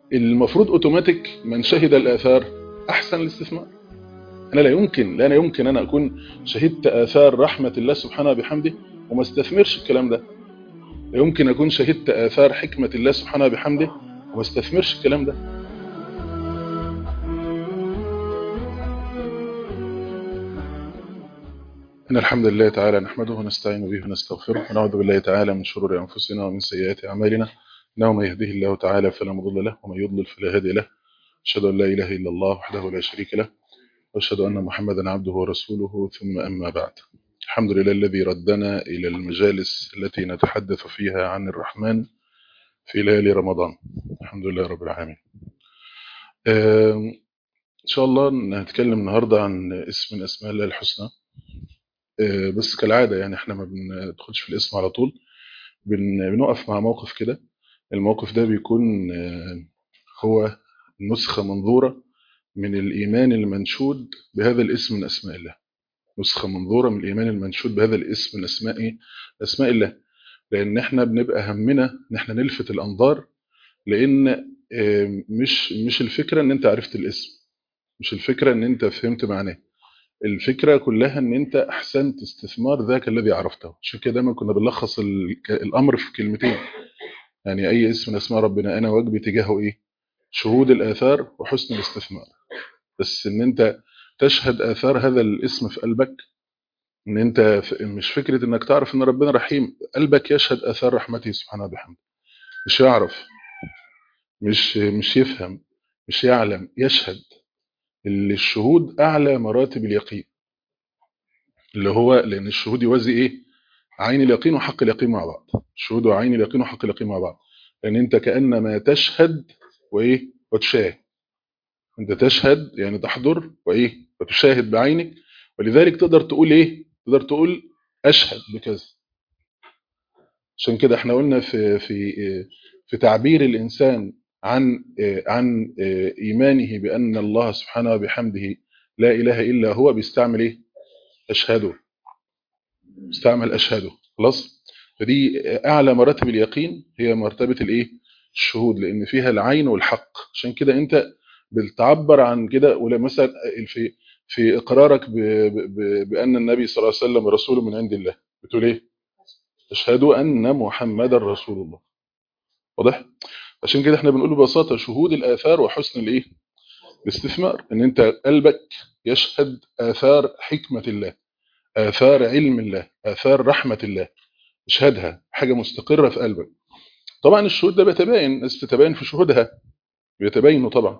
المفروض اوتوماتيك من شهد الاثار احسن الاستثمار انا لا يمكن لا انا يمكن انا اكون شهدت اثار رحمه الله سبحانه وبحمده وما استثمرش الكلام ده لا يمكن اكون شهدت اثار حكمه الله سبحانه وبحمده وما استثمرش الكلام ده إن الحمد لله تعالى نحمده ونستعين به ونستغفره ونعوذ بالله تعالى من شرور أنفسنا ومن سيئات أعمالنا إنه من يهده الله تعالى فلا مضل له ومن يضلل فلا هادي له أشهد أن لا إله إلا الله وحده لا شريك له وأشهد أن محمدا عبده ورسوله ثم أما بعد الحمد لله الذي ردنا إلى المجالس التي نتحدث فيها عن الرحمن في ليالي رمضان الحمد لله رب العالمين إن شاء الله نتكلم النهاردة عن اسم من أسماء الله الحسنى بس كالعادة يعني احنا ما بندخلش في الاسم على طول بن بنقف مع موقف كده الموقف ده بيكون هو نسخة منظورة من الإيمان المنشود بهذا الاسم من أسماء الله نسخة منظورة من الإيمان المنشود بهذا الاسم من أسماء أسماء الله لأن احنا بنبقى همنا ان احنا نلفت الأنظار لأن مش مش الفكرة ان انت عرفت الاسم مش الفكرة ان انت فهمت معناه الفكرة كلها ان انت احسنت استثمار ذاك الذي عرفته عشان كده دايما كنا بنلخص الامر في كلمتين يعني اي اسم من اسماء ربنا انا واجبي تجاهه ايه شهود الاثار وحسن الاستثمار بس ان انت تشهد اثار هذا الاسم في قلبك ان انت مش فكرة انك تعرف ان ربنا رحيم قلبك يشهد اثار رحمته سبحانه وبحمده مش يعرف مش مش يفهم مش يعلم يشهد اللي الشهود أعلى مراتب اليقين اللي هو لأن الشهود يوازي إيه عين اليقين وحق اليقين مع بعض الشهود وعين اليقين وحق اليقين مع بعض لأن أنت كأنما تشهد وإيه وتشاهد أنت تشهد يعني تحضر وإيه وتشاهد بعينك ولذلك تقدر تقول إيه تقدر تقول أشهد بكذا عشان كده احنا قلنا في في في تعبير الإنسان عن عن إيمانه بأن الله سبحانه وبحمده لا إله إلا هو بيستعمل إيه؟ أشهده بيستعمل أشهده خلاص فدي أعلى مراتب اليقين هي مرتبة الإيه؟ الشهود لأن فيها العين والحق عشان كده أنت بتعبر عن كده ولا مثلا في في إقرارك ب ب بأن النبي صلى الله عليه وسلم رسول من عند الله بتقول إيه؟ أشهد أن محمد رسول الله واضح؟ عشان كده احنا بنقول ببساطة شهود الآثار وحسن الايه الاستثمار ان انت قلبك يشهد آثار حكمة الله آثار علم الله آثار رحمة الله اشهدها حاجة مستقرة في قلبك طبعا الشهود ده بيتباين الناس تتباين في شهودها بيتباينوا طبعا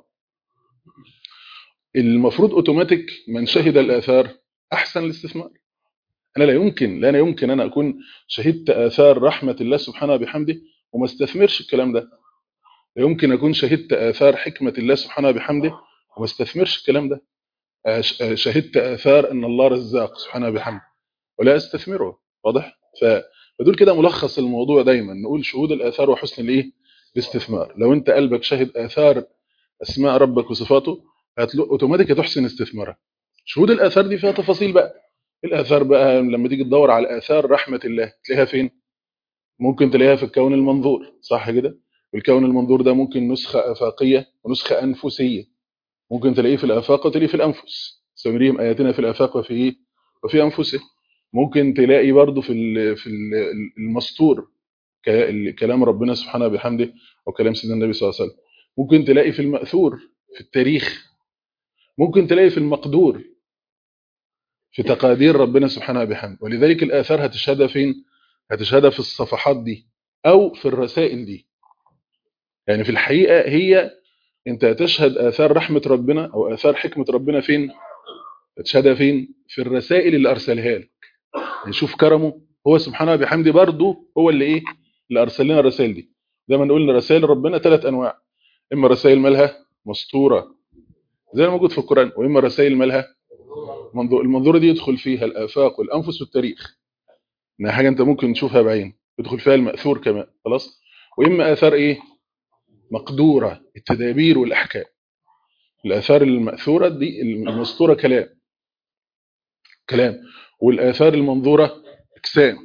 المفروض اوتوماتيك من شهد الآثار أحسن الاستثمار أنا لا يمكن لا أنا يمكن أنا أكون شهدت آثار رحمة الله سبحانه وبحمده وما استثمرش الكلام ده يمكن أكون شهدت آثار حكمة الله سبحانه بحمده وما استثمرش الكلام ده شهدت آثار أن الله رزاق سبحانه بحمده ولا أستثمره واضح فدول كده ملخص الموضوع دايما نقول شهود الآثار وحسن الإيه الاستثمار لو أنت قلبك شاهد آثار أسماء ربك وصفاته أوتوماتيك هتحسن استثمارها شهود الآثار دي فيها تفاصيل بقى الآثار بقى لما تيجي تدور على آثار رحمة الله تلاقيها فين ممكن تلاقيها في الكون المنظور صح كده والكون المنظور ده ممكن نسخة أفاقية ونسخة أنفسية ممكن تلاقيه في الآفاق وتلاقيه في الأنفس سنريهم آياتنا في الآفاق وفي إيه؟ وفي أنفسه ممكن تلاقي برضه في في المسطور كلام ربنا سبحانه بحمده أو كلام سيدنا النبي صلى الله عليه وسلم ممكن تلاقي في المأثور في التاريخ ممكن تلاقي في المقدور في تقادير ربنا سبحانه بحمده ولذلك الآثار هتشهدها فين؟ هتشهدها في الصفحات دي أو في الرسائل دي يعني في الحقيقة هي انت تشهد آثار رحمة ربنا أو آثار حكمة ربنا فين تشهدها فين في الرسائل اللي أرسلها لك يعني شوف كرمه هو سبحانه بحمده برضه هو اللي إيه اللي أرسل لنا الرسائل دي زي ما نقول رسائل ربنا ثلاث أنواع إما رسائل مالها مسطورة زي ما موجود في القرآن وإما رسائل مالها منظور المنظورة دي يدخل فيها الآفاق والأنفس والتاريخ إنها حاجة أنت ممكن تشوفها بعين يدخل فيها المأثور كمان خلاص وإما آثار إيه مقدورة التدابير والأحكام الآثار المأثورة دي المسطورة كلام كلام والآثار المنظورة أجسام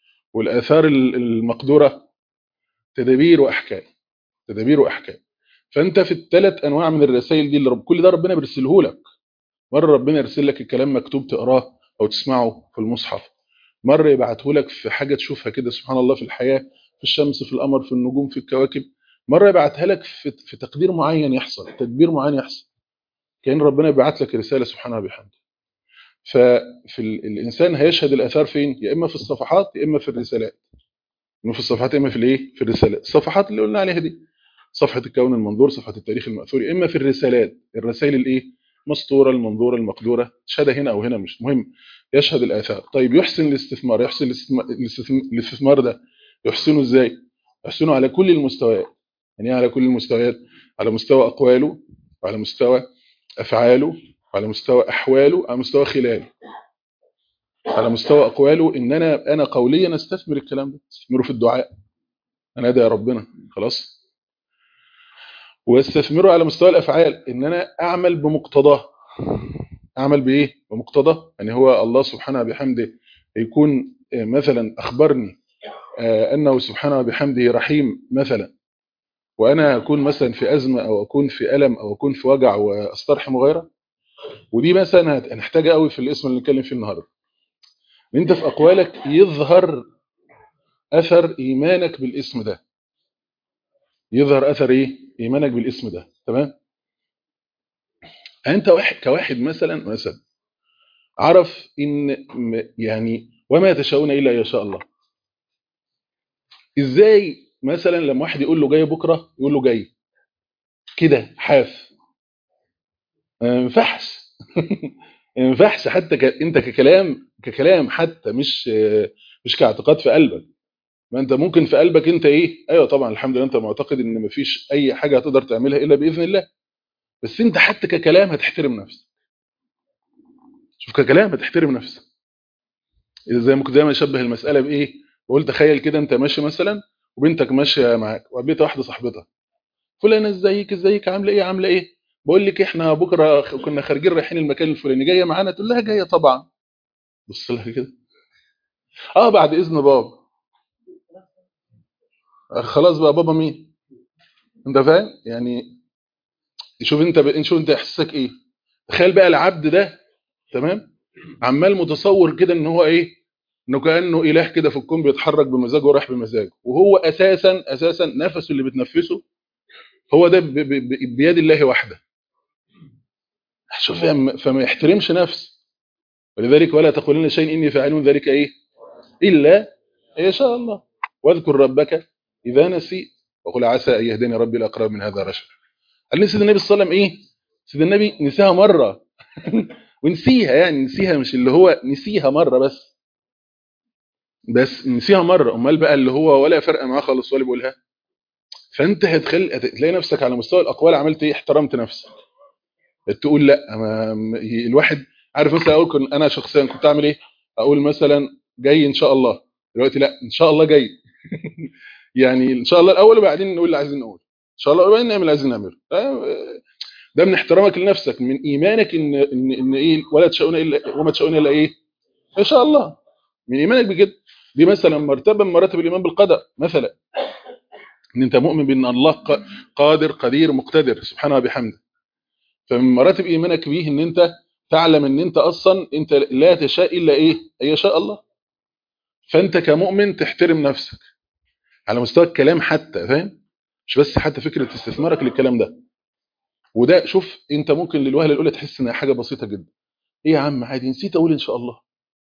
والآثار المقدورة تدابير وأحكام تدابير وأحكام فانت في الثلاث انواع من الرسائل دي اللي رب كل ده ربنا بيرسله لك مره ربنا يرسل لك الكلام مكتوب تقراه او تسمعه في المصحف مره يبعته لك في حاجه تشوفها كده سبحان الله في الحياه في الشمس في القمر في النجوم في الكواكب مره يبعتها لك في, في تقدير معين يحصل تدبير معين يحصل كان ربنا يبعت لك رساله سبحانه وبحمده ففي ال- الانسان هيشهد الاثار فين يا اما في الصفحات يا اما في الرسالات اما في الصفحات يا اما في الايه في الرسالات الصفحات اللي قلنا عليها دي صفحه الكون المنظور صفحه التاريخ الماثور يا اما في الرسالات الرسائل الايه مسطوره المنظوره المقدوره شهاده هنا او هنا مش مهم يشهد الاثار طيب يحسن الاستثمار يحسن الاستثمار, الاستثمار ده يحسنه ازاي يحسنه على كل المستويات يعني إيه على كل المستويات على مستوى اقواله وعلى مستوى افعاله وعلى مستوى احواله على مستوى خلاله على مستوى اقواله ان انا انا قوليا استثمر الكلام ده استثمره في الدعاء انا ادعي ربنا خلاص واستثمره على مستوى الافعال ان انا اعمل بمقتضاه اعمل بايه بمقتضاه يعني هو الله سبحانه بحمده يكون آه، مثلا اخبرني آه، انه سبحانه بحمده رحيم مثلا وانا اكون مثلا في ازمه او اكون في الم او اكون في وجع واسترحم غيره ودي مثلا هت- هنحتاجها قوي في الاسم اللي نتكلم فيه النهارده إن انت في اقوالك يظهر اثر ايمانك بالاسم ده يظهر اثر ايه ايمانك بالاسم ده تمام انت واحد كواحد مثلا مثلا عرف ان م- يعني وما يتشاءون الا ان يشاء الله ازاي مثلا لما واحد يقول له جاي بكره يقول له جاي كده حاف ما ينفعش ما ينفعش حتى ك... انت ككلام ككلام حتى مش مش كاعتقاد في قلبك ما انت ممكن في قلبك انت ايه ايوه طبعا الحمد لله انت معتقد ان مفيش اي حاجه هتقدر تعملها الا باذن الله بس انت حتى ككلام هتحترم نفسك شوف ككلام هتحترم نفسك إذا زي ما كنت دايما اشبه المساله بايه بقول تخيل كده انت ماشي مثلا وبنتك ماشيه معاك وقابلت واحده صاحبتها فلانه ازيك ازيك عامله ايه عامله ايه بقول لك احنا بكره خ- كنا خارجين رايحين المكان الفلاني جايه معانا تقول لها جايه طبعا بص لها كده اه بعد اذن بابا آه خلاص بقى بابا مين انت فاهم يعني شوف انت ب... شوف انت احساسك ايه تخيل بقى العبد ده تمام عمال متصور كده ان هو ايه انه كانه اله كده في الكون بيتحرك بمزاجه ورايح بمزاجه وهو اساسا اساسا نفسه اللي بتنفسه هو ده ب... ب... ب... بيد الله وحده شوف فما فما يحترمش نفسه ولذلك ولا تقولن شيء اني فاعل ذلك ايه الا ان شاء الله واذكر ربك اذا نسيت وقل عسى ان يهديني ربي الاقرب من هذا رشدا قال لي سيدنا النبي صلى الله عليه وسلم ايه سيدنا النبي نساها مره ونسيها يعني نسيها مش اللي هو نسيها مره بس بس نسيها مره امال بقى اللي هو ولا فرق معاه خالص ولا بيقولها فانت هتخلي هتلاقي نفسك على مستوى الاقوال عملت ايه احترمت نفسك تقول لا ما ما- الواحد عارف مثلا اقول كن انا شخصيا كنت اعمل ايه اقول مثلا جاي ان شاء الله دلوقتي لا ان شاء الله جاي يعني ان شاء الله الاول وبعدين نقول اللي عايزين نقول ان شاء الله وبعدين نعمل اللي عايزين نعمله ده- ده من احترامك لنفسك من ايمانك ان ان ان ايه ولا تشاؤون الا وما تشاؤون الا ايه ان شاء الله من ايمانك بكده دي مثلا مرتبه من مراتب الايمان بالقدر مثلا ان انت مؤمن بان الله ق- قادر قدير مقتدر سبحانه وبحمده فمن مراتب ايمانك بيه ان انت تعلم ان انت اصلا انت لا تشاء الا ايه ان يشاء الله فانت كمؤمن تحترم نفسك على مستوى الكلام حتى فاهم مش بس حتى فكره استثمارك للكلام ده وده شوف انت ممكن للوهله الاولى تحس انها حاجه بسيطه جدا ايه يا عم عادي نسيت اقول ان شاء الله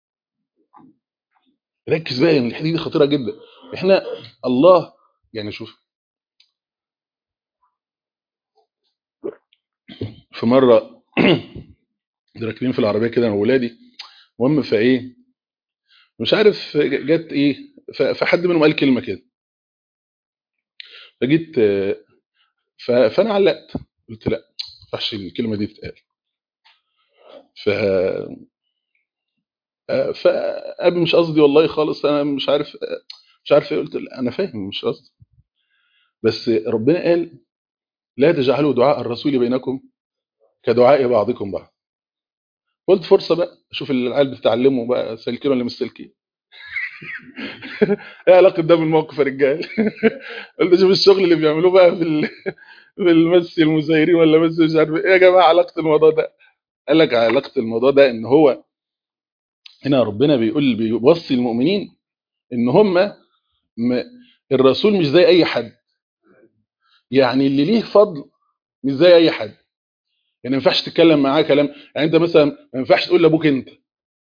ركز بقى ان الحته دي خطيره جدا احنا الله يعني شوف في مره راكبين في العربيه كده انا وولادي المهم فايه مش عارف جت ايه ف- فحد منهم قال كلمه كده فجيت آه، ف- فانا علقت قلت لا ما ينفعش الكلمه دي تتقال ف آه، فابي مش قصدي والله خالص انا مش عارف آه، مش عارف ايه قلت لا انا فاهم مش قصدي بس ربنا قال لا تجعلوا دعاء الرسول بينكم كدعاء بعضكم بعض قلت فرصه بقى اشوف العيال بتتعلموا بقى سالكين ولا مش سالكين ايه علاقه ده بالموقف يا رجال قلت اشوف الشغل اللي بيعملوه بقى في ال... بالمس المزيرين ولا مس مش عارف ايه يا جماعه علاقه الموضوع ده قال لك علاقه الموضوع ده ان هو هنا ربنا بيقول بيوصي المؤمنين ان هم م... الرسول مش زي اي حد يعني اللي ليه فضل مش زي اي حد يعني ما ينفعش تتكلم معاه كلام يعني انت مثلا ما ينفعش تقول لابوك انت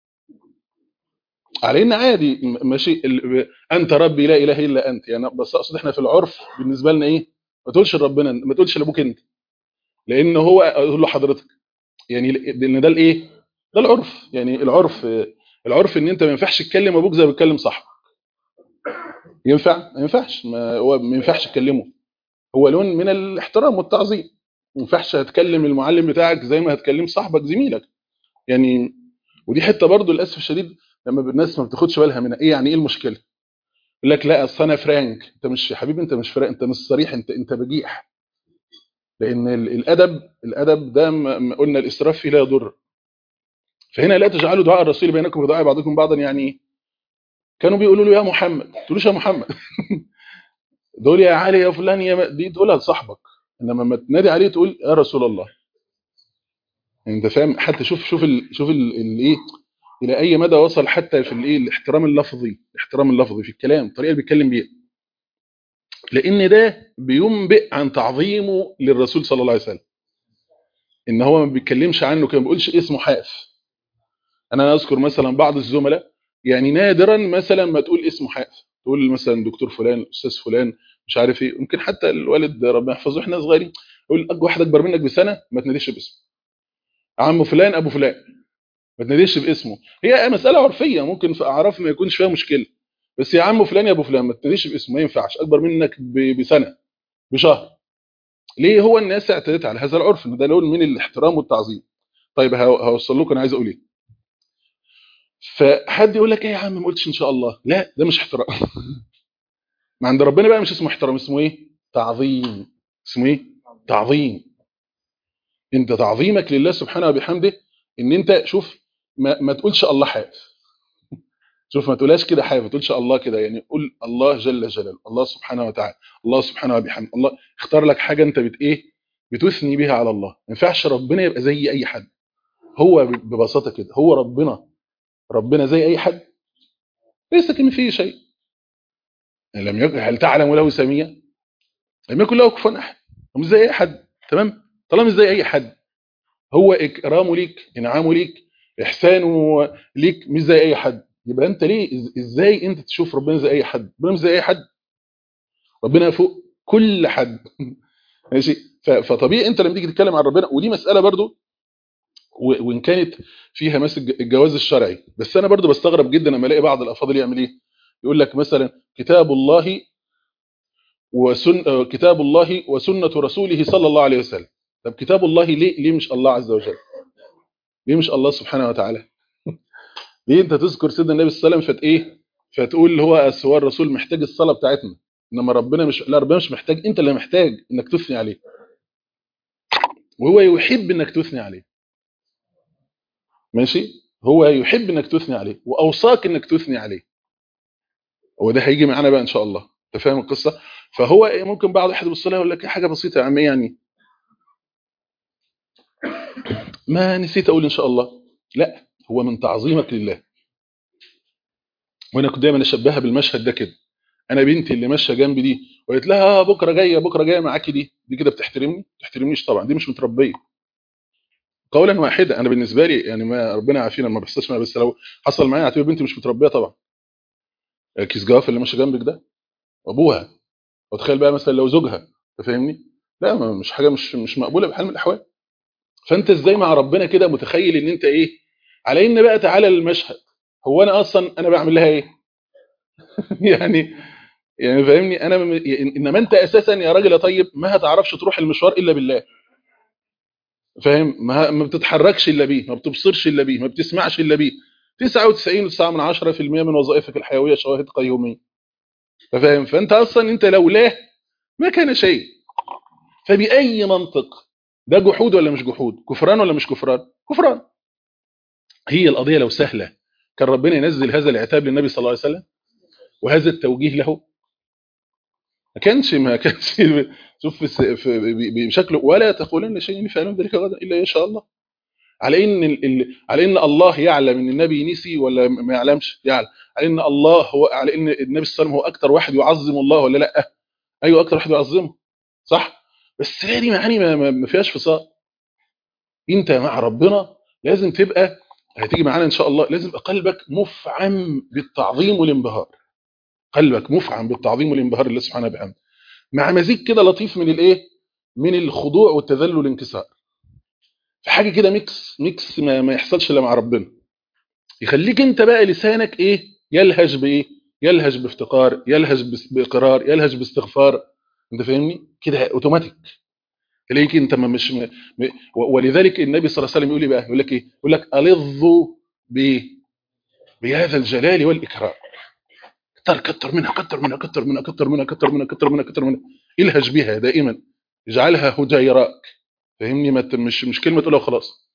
على ان عادي ماشي ال... انت ربي لا اله الا انت يعني بس اقصد احنا في العرف بالنسبه لنا ايه ما تقولش لربنا ما تقولش لابوك انت لان هو اقول له حضرتك يعني لان ده الايه ده العرف يعني العرف العرف ان انت ما ينفعش تكلم ابوك زي ما بتكلم صاحبك ينفع ما ينفعش ما هو ما ينفعش تكلمه هو لون من الاحترام والتعظيم ما ينفعش هتكلم المعلم بتاعك زي ما هتكلم صاحبك زميلك يعني ودي حته برضو للاسف الشديد لما الناس ما بتاخدش بالها منها ايه يعني ايه المشكله يقول لك لا اصل انا فرانك انت مش يا حبيبي انت مش فرانك انت مش صريح انت انت بجيح لان الادب الادب ده قلنا الاسراف فيه لا يضر فهنا لا تجعلوا دعاء الرسول بينكم ودعاء بعضكم بعضا يعني كانوا بيقولوا له يا محمد ما تقولوش يا محمد دول يا علي يا فلان يا دي تقولها لصاحبك انما لما تنادي عليه تقول يا رسول الله انت فاهم حتى شوف شوف ال شوف الايه الى اي مدى وصل حتى في الايه الاحترام اللفظي الاحترام اللفظي في الكلام الطريقه اللي بيتكلم بيها لان ده بينبئ عن تعظيمه للرسول صلى الله عليه وسلم ان هو ما بيتكلمش عنه كان ما بيقولش اسمه حاف انا اذكر مثلا بعض الزملاء يعني نادرا مثلا ما تقول اسمه حاف تقول مثلا دكتور فلان استاذ فلان مش عارف ايه ممكن حتى الوالد ربنا يحفظه احنا صغيرين يقول واحد اكبر منك بسنه ما تناديش باسمه عم فلان ابو فلان ما تناديش باسمه هي مساله عرفيه ممكن في اعراف ما يكونش فيها مشكله بس يا عم فلان يا ابو فلان ما تناديش باسمه ما ينفعش اكبر منك بسنه بشهر ليه هو الناس اعتادت على هذا العرف ان ده لون من الاحترام والتعظيم طيب هوصل لكم انا عايز اقول ايه فحد يقول لك ايه يا عم ما قلتش ان شاء الله لا ده مش احترام ما عند ربنا بقى مش اسمه احترام اسمه ايه تعظيم اسمه ايه تعظيم انت تعظيمك لله سبحانه وبحمده ان انت شوف ما, ما تقولش الله حاف شوف ما تقولهاش كده حاف ما تقولش الله كده يعني قول الله جل جلاله الله سبحانه وتعالى الله سبحانه وبحمده الله اختار لك حاجه انت بت ايه بتثني بها على الله ما ينفعش ربنا يبقى زي اي حد هو ببساطه كده هو ربنا ربنا زي اي حد ليس كمثله شيء لم يكن هل تعلم له سميا لم يكن له كفوا احد مش زي اي حد تمام طالما مش زي اي حد هو اكرامه ليك انعامه ليك احسانه ليك مش زي اي حد يبقى انت ليه ازاي انت تشوف ربنا زي اي حد ربنا مش زي اي حد ربنا فوق كل حد ماشي فطبيعي انت لما تيجي تتكلم عن ربنا ودي مساله برضو وان كانت فيها مثلا الجواز الشرعي بس انا برضو بستغرب جدا لما الاقي بعض الافاضل يعمل ايه يقول لك مثلا كتاب الله وسن كتاب الله وسنه رسوله صلى الله عليه وسلم طب كتاب الله ليه ليه مش الله عز وجل ليه مش الله سبحانه وتعالى ليه انت تذكر سيدنا النبي صلى الله عليه وسلم فت ايه فتقول هو هو الرسول محتاج الصلاه بتاعتنا انما ربنا مش لا ربنا مش محتاج انت اللي محتاج انك تثني عليه وهو يحب انك تثني عليه ماشي هو يحب انك تثني عليه واوصاك انك تثني عليه هو ده هيجي معانا بقى ان شاء الله انت فاهم القصه فهو ممكن بعض احد بالصلاه يقول لك حاجه بسيطه يا عم يعني ما نسيت اقول ان شاء الله لا هو من تعظيمك لله وانا كنت دايما اشبهها بالمشهد ده كده انا بنتي اللي ماشيه جنبي دي وقلت لها بكره جايه بكره جايه معاكي دي دي كده بتحترمني ما بتحترمنيش طبعا دي مش متربيه قولا واحدا انا بالنسبه لي يعني ما ربنا يعافينا ما بحسش بس لو حصل معايا اعتبر بنتي مش متربيه طبعا كيس جواف اللي ماشي جنبك ده وابوها وتخيل بقى مثلا لو زوجها انت فاهمني لا مش حاجه مش مش مقبوله بحال من الاحوال فانت ازاي مع ربنا كده متخيل ان انت ايه على ان بقى تعالى للمشهد هو انا اصلا انا بعمل لها ايه يعني يعني فاهمني انا م... انما انت اساسا يا راجل يا طيب ما هتعرفش تروح المشوار الا بالله فاهم ما, ما بتتحركش الا بيه ما بتبصرش الا بيه ما بتسمعش الا بيه 99.9% من وظائفك الحيويه شواهد قيوميه فاهم فانت اصلا انت لولاه ما كان شيء فباي منطق ده جحود ولا مش جحود كفران ولا مش كفران كفران هي القضيه لو سهله كان ربنا ينزل هذا العتاب للنبي صلى الله عليه وسلم وهذا التوجيه له ما كانش ما كانش شوف في الس- في ب- ب- بشكله ولا تقولن شيء فعلون ذلك غدا الا ان شاء الله على ان ال... ال- على ان الله يعلم ان النبي نسي ولا ما يعلمش يعلم على ان الله هو على ان النبي صلى الله عليه وسلم هو اكتر واحد يعظم الله ولا لا ايوه اكتر واحد يعظمه صح بس هي دي معاني ما, ما ما فيهاش فصال انت مع ربنا لازم تبقى هتيجي معانا ان شاء الله لازم يبقى قلبك مفعم بالتعظيم والانبهار قلبك مفعم بالتعظيم والانبهار لله سبحانه وبحمده مع مزيج كده لطيف من الايه من الخضوع والتذلل والانكسار في حاجه كده ميكس ميكس ما, ما يحصلش الا مع ربنا يخليك انت بقى لسانك ايه يلهج بايه يلهج بافتقار يلهج بس- باقرار يلهج باستغفار انت فاهمني كده اوتوماتيك تلاقيك انت ما مش م... م... و- ولذلك النبي صلى الله عليه وسلم يقول ايه بقى يقول لك ايه يقول لك الظوا بايه بهذا الجلال والاكرام كتر كتر منها كتر منها كتر منها كتر منها كتر منها كتر منها كتر منها الهج بها دائما اجعلها هجيراك فاهمني ما ت- مش مش كلمه تقولها وخلاص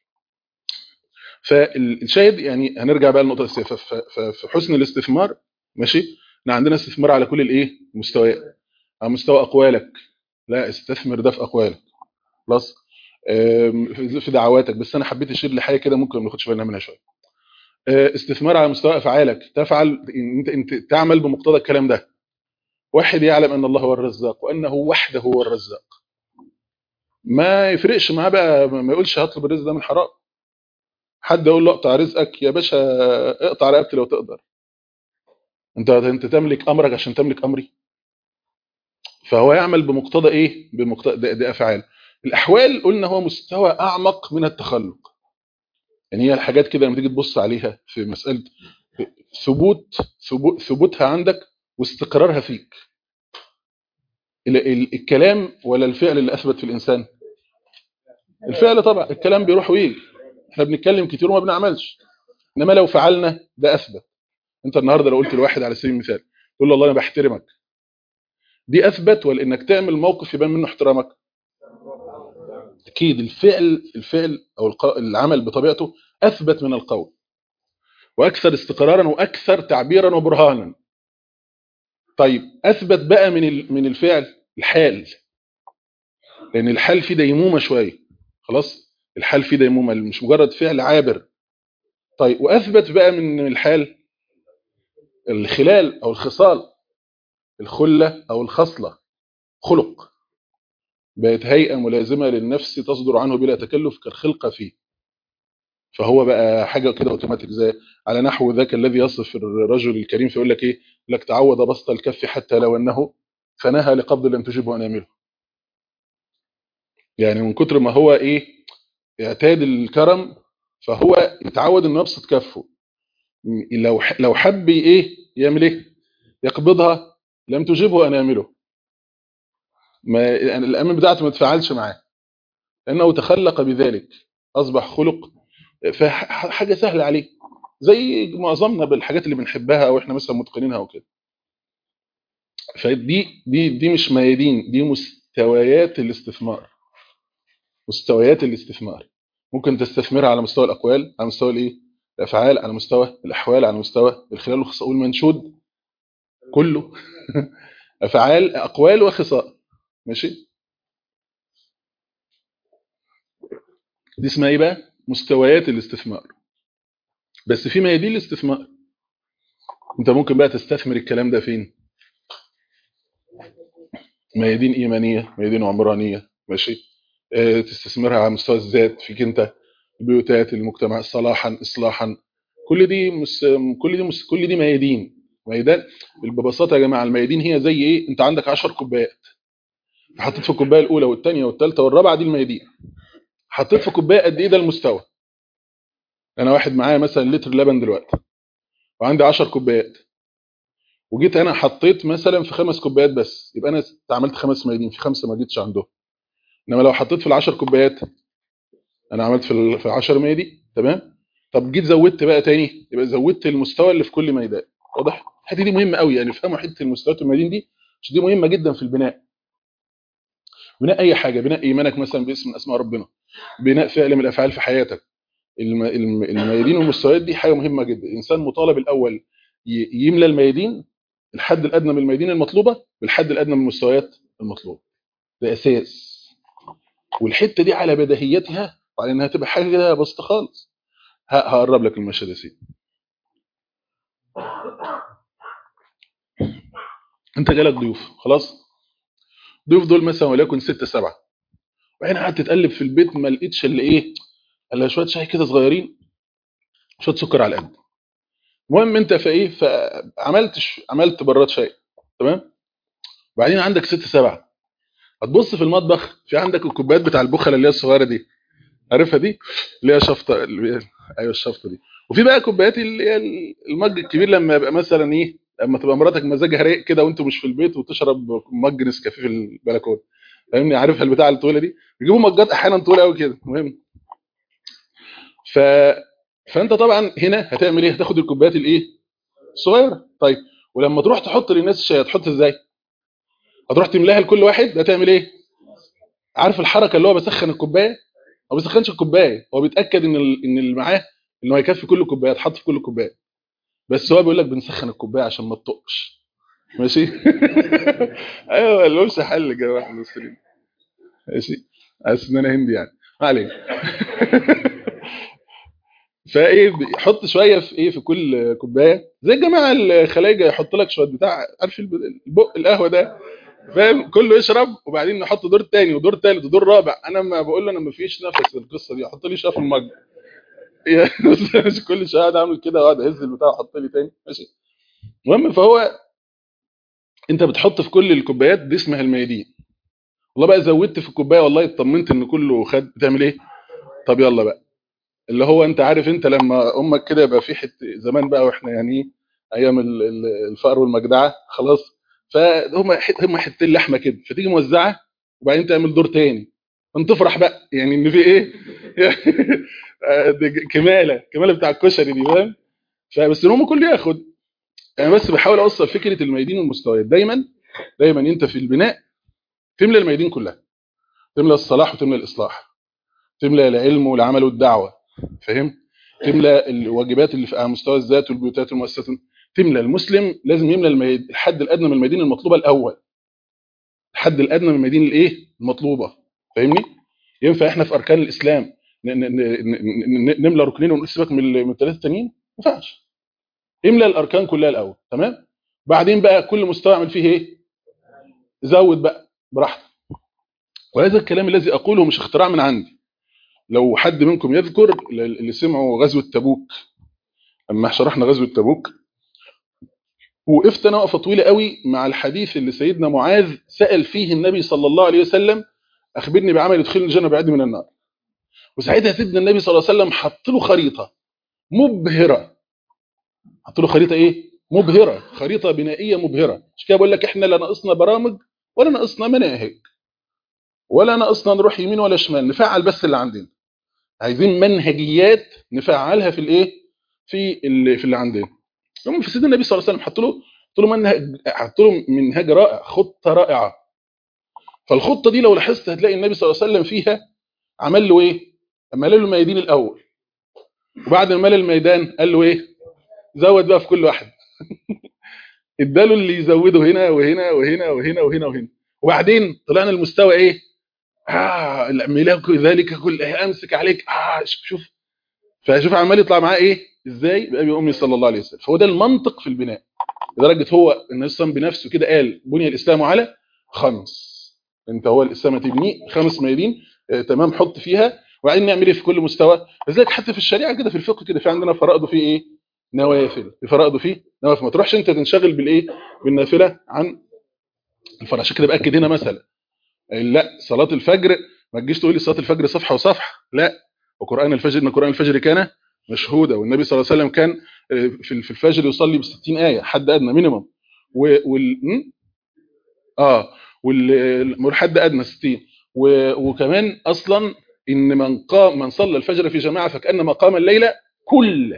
فالشاهد يعني هنرجع بقى للنقطه الاساسيه ف- ف- ف- في حسن الاستثمار ماشي احنا عندنا استثمار على كل الايه المستويات على مستوى اقوالك لا استثمر ده في اقوالك خلاص آم، في في دعواتك بس انا حبيت اشير لحاجه كده ممكن ما ناخدش بالنا منها شويه آه، استثمار على مستوى افعالك تفعل انت انت تعمل بمقتضى الكلام ده واحد يعلم ان الله هو الرزاق وانه وحده هو الرزاق ما يفرقش معاه بقى ما يقولش هطلب الرزق ده من حرام حد يقول له اقطع رزقك يا باشا اقطع رقبتي لو تقدر انت انت تملك امرك عشان تملك امري فهو يعمل بمقتضى ايه بمقتضى ده, ده افعال الاحوال قلنا هو مستوى اعمق من التخلق يعني هي الحاجات كده لما تيجي تبص عليها في مساله ثبوت ثبوت ثبوتها عندك واستقرارها فيك ال- ال- الكلام ولا الفعل اللي اثبت في الانسان الفعل طبعا الكلام بيروح ويجي احنا بنتكلم كتير وما بنعملش انما لو فعلنا ده اثبت انت النهارده لو قلت لواحد على سبيل المثال تقول له والله انا بحترمك دي اثبت ولا انك تعمل موقف يبان منه احترامك اكيد الفعل الفعل او الق- العمل بطبيعته اثبت من القول واكثر استقرارا واكثر تعبيرا وبرهانا طيب اثبت بقى من ال- من الفعل الحال لان الحال فيه ديمومه شويه خلاص الحال فيه ديمومه مش مجرد فعل عابر طيب واثبت بقى من الحال الخلال او الخصال الخله او الخصله خلق بقت هيئه ملازمه للنفس تصدر عنه بلا تكلف كالخلقه فيه فهو بقى حاجه كده اوتوماتيك زي على نحو ذاك الذي يصف الرجل الكريم فيقول لك ايه يقول لك تعود بسط الكف حتى لو انه فنهى لقبض لم تجبه انامله يعني من كتر ما هو ايه اعتاد الكرم فهو اتعود انه يبسط كفه م- لو ح- لو حب ايه يعمل ايه يقبضها لم تجبه انامله ما يعني الامن بتاعته ما تفعلش معاه لانه تخلق بذلك اصبح خلق فحاجه سهله عليه زي معظمنا بالحاجات اللي بنحبها او احنا مثلا متقنينها وكده فدي دي دي مش ميادين دي مستويات الاستثمار مستويات الاستثمار ممكن تستثمرها على مستوى الاقوال على مستوى الايه الافعال على مستوى الاحوال على مستوى الخلال والخصال والمنشود كله افعال اقوال وخصال ماشي دي اسمها ايه بقى مستويات الاستثمار بس في ميادين الاستثمار انت ممكن بقى تستثمر الكلام ده فين ميادين ايمانيه ميادين عمرانيه ماشي آه، تستثمرها على مستوى الذات فيك انت البيوتات المجتمع صلاحا اصلاحا كل دي مس... كل دي مس... كل دي ميادين ميدان ببساطه يا جماعه الميادين هي زي ايه انت عندك 10 كوبايات حطيت في الكوبايه الاولى والثانيه والثالثه والرابعه دي الميادين حطيت في كوبايه قد ايه ده المستوى انا واحد معايا مثلا لتر لبن دلوقتي وعندي 10 كوبايات وجيت انا حطيت مثلا في خمس كوبايات بس يبقى انا استعملت خمس ميادين في خمسه ما جيتش عندهم انما لو حطيت في العشر كوبايات انا عملت في ال- في 10 ميادين تمام طب جيت زودت بقى تاني يبقى زودت المستوى اللي في كل ميدان واضح الحته دي مهمه قوي يعني فهموا حته المستويات والميادين دي عشان دي مهمه جدا في البناء بناء اي حاجه بناء ايمانك مثلا باسم من اسماء ربنا بناء فعل من الافعال في حياتك الم- الم- الميادين والمستويات دي حاجه مهمه جدا الانسان مطالب الاول ي- يملى الميادين الحد الادنى من الميادين المطلوبه بالحد الادنى من المستويات المطلوبه ده اساس والحته دي على بديهيتها وعلى انها تبقى حاجه كده بسيطه خالص ه- هقرب لك المشهد يا سيدي انت جالك ضيوف خلاص ضيوف دول مثلا وليكن ستة سبعة وبعدين قعدت تقلب في البيت ما لقيتش الا ايه الا شويه شاي كده صغيرين شويه سكر على القد المهم انت فايه فعملت ش- عملت براد شاي تمام وبعدين عندك ست سبعة هتبص في المطبخ في عندك الكوبايات بتاع البخله اللي هي الصغيره دي عارفها دي اللي هي شفطه اللي هي ايوه الشفطه دي وفي بقى كوبايات اللي هي المج الكبير لما يبقى مثلا ايه لما تبقى مراتك مزاجها رايق كده وانت مش في البيت وتشرب مج نسكافيه في البلكونه فاهمني عارفها البتاع الطويله دي بيجيبوا مجات احيانا طويله قوي كده المهم ف فانت طبعا هنا هتعمل ايه هتاخد الكوبايات الايه الصغيره طيب ولما تروح تحط للناس الشاي هتحط ازاي هتروح تملاها لكل واحد هتعمل ايه عارف الحركه اللي هو بسخن الكوبايه هو ما بيسخنش الكوبايه هو بيتاكد ان ال- ان اللي معاه انه هيكفي كل كوبايه اتحط في كل كوبايه بس هو بيقول لك بنسخن الكوبايه عشان ما تطقش ماشي ايوه ملوش حل يا جماعه المصريين ماشي حاسس ان انا هندي يعني ما علينا فايه بيحط شويه في ايه في كل كوبايه زي الجماعه الخلايجه يحط لك شويه بتاع عارف الب- البق القهوه ده فاهم كله يشرب وبعدين نحط دور تاني ودور تالت ودور رابع انا ما بقول له انا ما فيش نفس في القصه دي حط لي شويه في المج يعني بص مش كل شويه قاعد اعمل كده واقعد اهز البتاع واحط لي تاني ماشي المهم فهو انت بتحط في كل الكوبايات دي اسمها الميادين والله بقى زودت في الكوبايه والله اطمنت ان كله خد بتعمل ايه طب يلا بقى اللي هو انت عارف انت لما امك كده يبقى في حته زمان بقى واحنا يعني ايه ايام ال- ال- الفقر والمجدعه خلاص فهم حت- هم حتتين لحمه كده فتيجي موزعه وبعدين تعمل دور تاني انت تفرح بقى يعني ان في ايه آه، دي كماله كماله بتاع الكشري دي فاهم فبس ان هم كله ياخد انا بس بحاول اوصل فكره الميادين والمستويات دايما دايما انت في البناء تملى الميادين كلها تملى الصلاح وتملى الاصلاح تملى العلم والعمل والدعوه فاهم تملى الواجبات اللي في على مستوى الذات والبيوتات والمؤسسات تملى المسلم لازم يملى الميد... الحد الادنى من الميادين المطلوبه الاول الحد الادنى من الميادين الايه المطلوبه فاهمني ينفع احنا في اركان الاسلام ن... ن... ن... ن... نملى ركنين ونقول سيبك من ال- من الثلاثه التانيين ما ينفعش املى الاركان كلها الاول تمام بعدين بقى كل مستوى اعمل فيه ايه زود بقى براحتك وهذا الكلام الذي اقوله مش اختراع من عندي لو حد منكم يذكر اللي سمعوا غزوه تبوك اما شرحنا غزوه تبوك وقفت انا وقفه طويله قوي مع الحديث اللي سيدنا معاذ سال فيه النبي صلى الله عليه وسلم اخبرني بعمل يدخلني الجنه بعد من النار وساعتها سيدنا النبي صلى الله عليه وسلم حط له خريطه مبهره حط له خريطه ايه مبهره خريطه بنائيه مبهره مش كده بقول لك احنا لا ناقصنا برامج ولا ناقصنا مناهج ولا ناقصنا نروح يمين ولا شمال نفعل بس اللي عندنا عايزين منهجيات نفعلها في الايه في اللي في اللي عندنا المهم في سيدنا النبي صلى الله عليه وسلم حط له حط له منهج حط له منهج رائع خطه رائعه فالخطه دي لو لاحظت هتلاقي النبي صلى الله عليه وسلم فيها عمل له ايه مال له الميادين الاول وبعد ما مال الميدان قال له ايه زود بقى في كل واحد اداله اللي يزوده هنا وهنا وهنا وهنا وهنا وهنا وبعدين طلعنا المستوى ايه اه ملاك ذلك كل امسك عليك اه شوف شوف فشوف عمال يطلع معاه ايه ازاي بابي وامي صلى الله عليه وسلم فهو ده المنطق في البناء لدرجه هو النبي صلى بنفسه كده قال بني الاسلام على خمس انت هو الاسلام تبنيه خمس ميادين آه تمام حط فيها وبعدين نعمل ايه في كل مستوى لذلك حتى في الشريعه كده في الفقه كده في عندنا فرائض وفي ايه نوافل في فرائض وفي نوافل ما تروحش انت تنشغل بالايه بالنافله عن الفرع عشان كده باكد هنا مثلا لا صلاه الفجر ما تجيش تقول لي صلاه الفجر صفحه وصفحه لا وقران الفجر ان قران الفجر كان مشهودا والنبي صلى الله عليه وسلم كان في في الفجر يصلي ب 60 ايه حد ادنى مينيمم وال م? اه والحد ادنى 60 وكمان اصلا ان من قام من صلى الفجر في جماعه فكانما قام الليله كله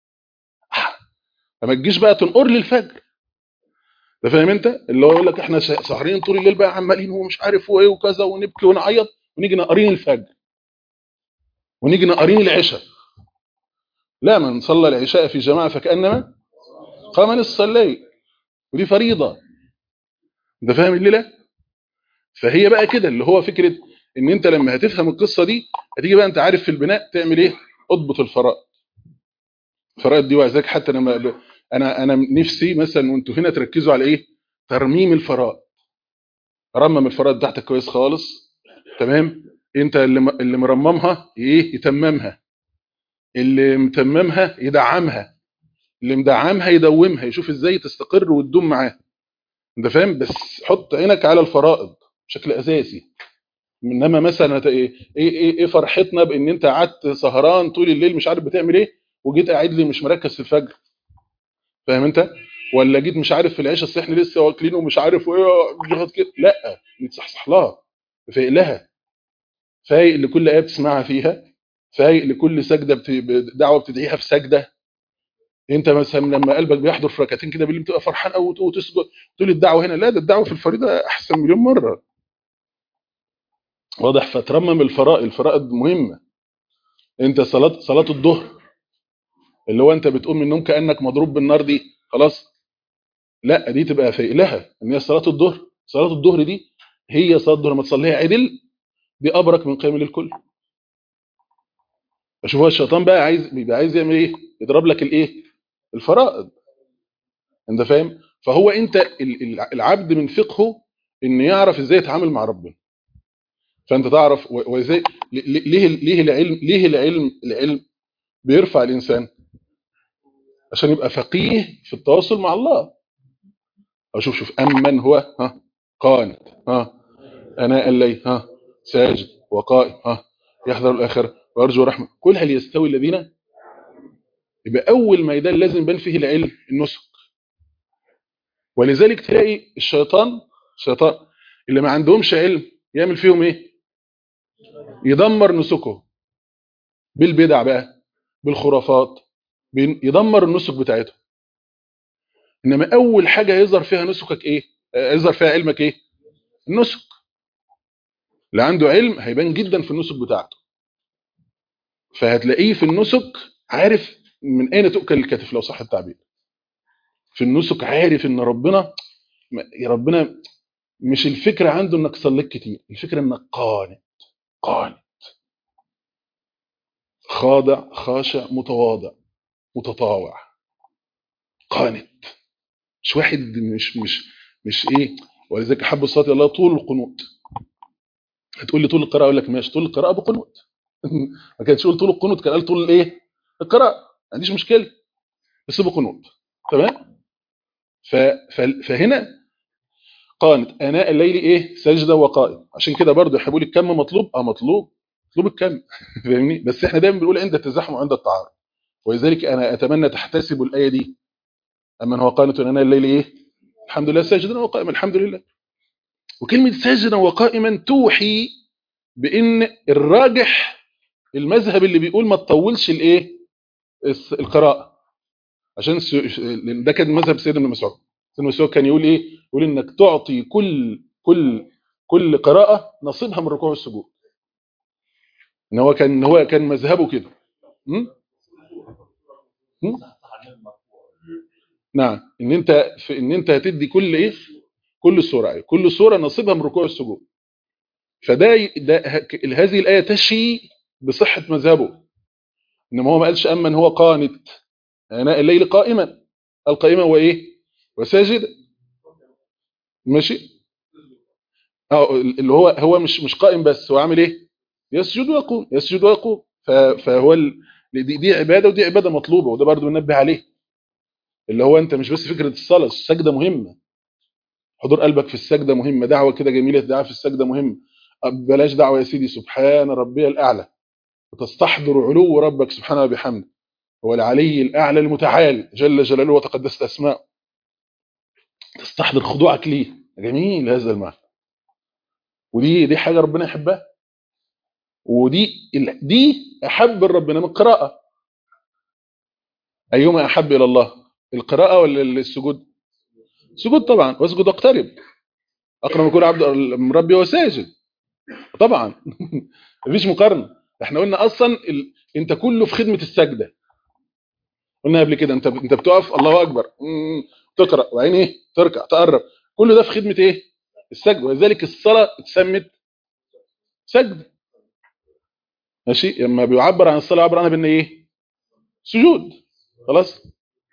فما تجيش بقى تنقر لي الفجر ده فاهم انت اللي هو يقول لك احنا سهرين طول الليل بقى عمالين ومش عارف وايه وكذا ونبكي ونعيط ونيجي نقرين الفجر ونيجي نقرين العشاء لا من صلى العشاء في جماعه فكانما قام نصف الليل ودي فريضه انت فاهم الليله فهي بقى كده اللي هو فكره ان انت لما هتفهم القصه دي هتيجي بقى انت عارف في البناء تعمل ايه اضبط الفرائض الفرائض دي وعزاك حتى لما ب... انا انا نفسي مثلا وانتوا هنا تركزوا على ايه ترميم الفرائض رمم الفرائض بتاعتك كويس خالص تمام انت اللي م... اللي مرممها ايه يتممها اللي متممها يدعمها اللي مدعمها يدومها يشوف ازاي تستقر وتدوم معاه انت فاهم بس حط عينك على الفرائض بشكل اساسي انما مثلا هت- ايه ايه ايه فرحتنا بان انت قعدت سهران طول الليل مش عارف بتعمل ايه وجيت قاعد لي مش مركز في الفجر فاهم انت ولا جيت مش عارف في العشاء اصل احنا لسه واكلين ومش عارف ايه بياخد كده لا نتصحصح لها فايق لها فايق لكل ايه بتسمعها فيها فايق لكل سجده بت... دعوه بتدعيها في سجده انت مثلا لما قلبك بيحضر في ركعتين كده بالليل بتبقى فرحان قوي وتسجد تقول الدعوه هنا لا ده الدعوه في الفريضه احسن مليون مره واضح فترمم الفرائض الفرائض مهمه انت صلاه صلاه الظهر اللي هو انت بتقوم من النوم كانك مضروب بالنار دي خلاص لا دي تبقى فايق لها ان هي صلاه الظهر صلاه الظهر دي هي صلاه الظهر لما تصليها عدل دي ابرك من قيام للكل اشوف هو الشيطان بقى عايز بيبقى عايز يعمل ايه يضرب لك الايه الفرائض انت فاهم فهو انت ال- ال- العبد من فقهه ان يعرف ازاي يتعامل مع ربنا فانت تعرف و- وازاي ل- ل- ليه ليه العلم ليه العلم العلم بيرفع الانسان عشان يبقى فقيه في التواصل مع الله اشوف شوف امن هو ها قانت ها اناء الليل ها ساجد وقائم ها يحذر الاخره ويرجو رحمه كل هل يستوي الذين يبقى اول ميدان لازم يبان فيه العلم النسك ولذلك تلاقي الشيطان الشيطان اللي ما عندهمش علم يعمل فيهم ايه يدمر نسكه بالبدع بقى بالخرافات بين- يدمر النسك بتاعتهم انما اول حاجه يظهر فيها نسكك ايه آه، يظهر فيها علمك ايه النسك اللي عنده علم هيبان جدا في النسك بتاعته فهتلاقيه في النسك عارف من اين تؤكل الكتف لو صح التعبير في النسك عارف ان ربنا يا ربنا مش الفكره عنده انك صليت كتير الفكره انك قانت قانت خاضع خاشع متواضع متطاوع قانت مش واحد مش مش مش ايه ولذلك حب الصلاه الى الله طول القنوت هتقول لي طول القراءه اقول لك ماشي طول القراءه بقنوت ما كانش يقول طول القنوت كان قال طول الايه القراءه ما عنديش مشكله بس بقنوت تمام ف... ف... فهنا قانت اناء الليل ايه سجده وقائم عشان كده برضه يحبوا لي الكم مطلوب اه مطلوب مطلوب الكم فاهمني بس احنا دايما بنقول عند التزاحم وعند التعارض ولذلك انا اتمنى تحتسبوا الايه دي اما هو قانت اناء الليل ايه الحمد لله ساجدا وقائما الحمد لله وكلمه ساجدا وقائما توحي بان الراجح المذهب اللي بيقول ما تطولش الايه الس- القراءه عشان الس- ده كان مذهب سيدنا ابن مسعود سيدنا مسعود كان يقول ايه يقول انك تعطي كل كل كل قراءه نصيبها من الركوع والسجود ان هو كان إن هو كان مذهبه كده م? م? نعم ان انت في ان انت هتدي كل ايه كل سوره أيوة. كل سوره نصيبها من الركوع والسجود فده ي- ده ه- هذه الايه تشي بصحه مذهبه انما هو ما قالش اما ان هو قانت اناء الليل قائما القائمه وايه وساجد ماشي اه اللي هو هو مش مش قائم بس هو عامل ايه يسجد ويقوم يسجد ويقوم ف- فهو ال... دي, دي عباده ودي عباده مطلوبه وده برضه بننبه عليه اللي هو انت مش بس فكره الصلاه السجده مهمه حضور قلبك في السجده مهمه دعوه كده جميله دعوه في السجده مهمه بلاش دعوه يا سيدي سبحان ربي الاعلى وتستحضر علو ربك سبحانه وبحمده هو العلي الاعلى المتعال جل جلاله وتقدست اسماءه تستحضر خضوعك ليه جميل هذا المعنى ودي دي حاجه ربنا يحبها ودي ال- دي احب ربنا من القراءه ايهما احب الى الله القراءه ولا السجود سجود طبعا واسجد واقترب اقرب يكون عبد من ربي وساجد طبعا مفيش مقارنه احنا قلنا اصلا ال... انت كله في خدمه السجده قلنا قبل كده انت انت بتقف الله اكبر مم، تقرا وبعدين ايه تركع تقرب كل ده في خدمه ايه السجد ولذلك الصلاه اتسمت سجد ماشي لما بيعبر عن الصلاه عبر عنها بان ايه سجود خلاص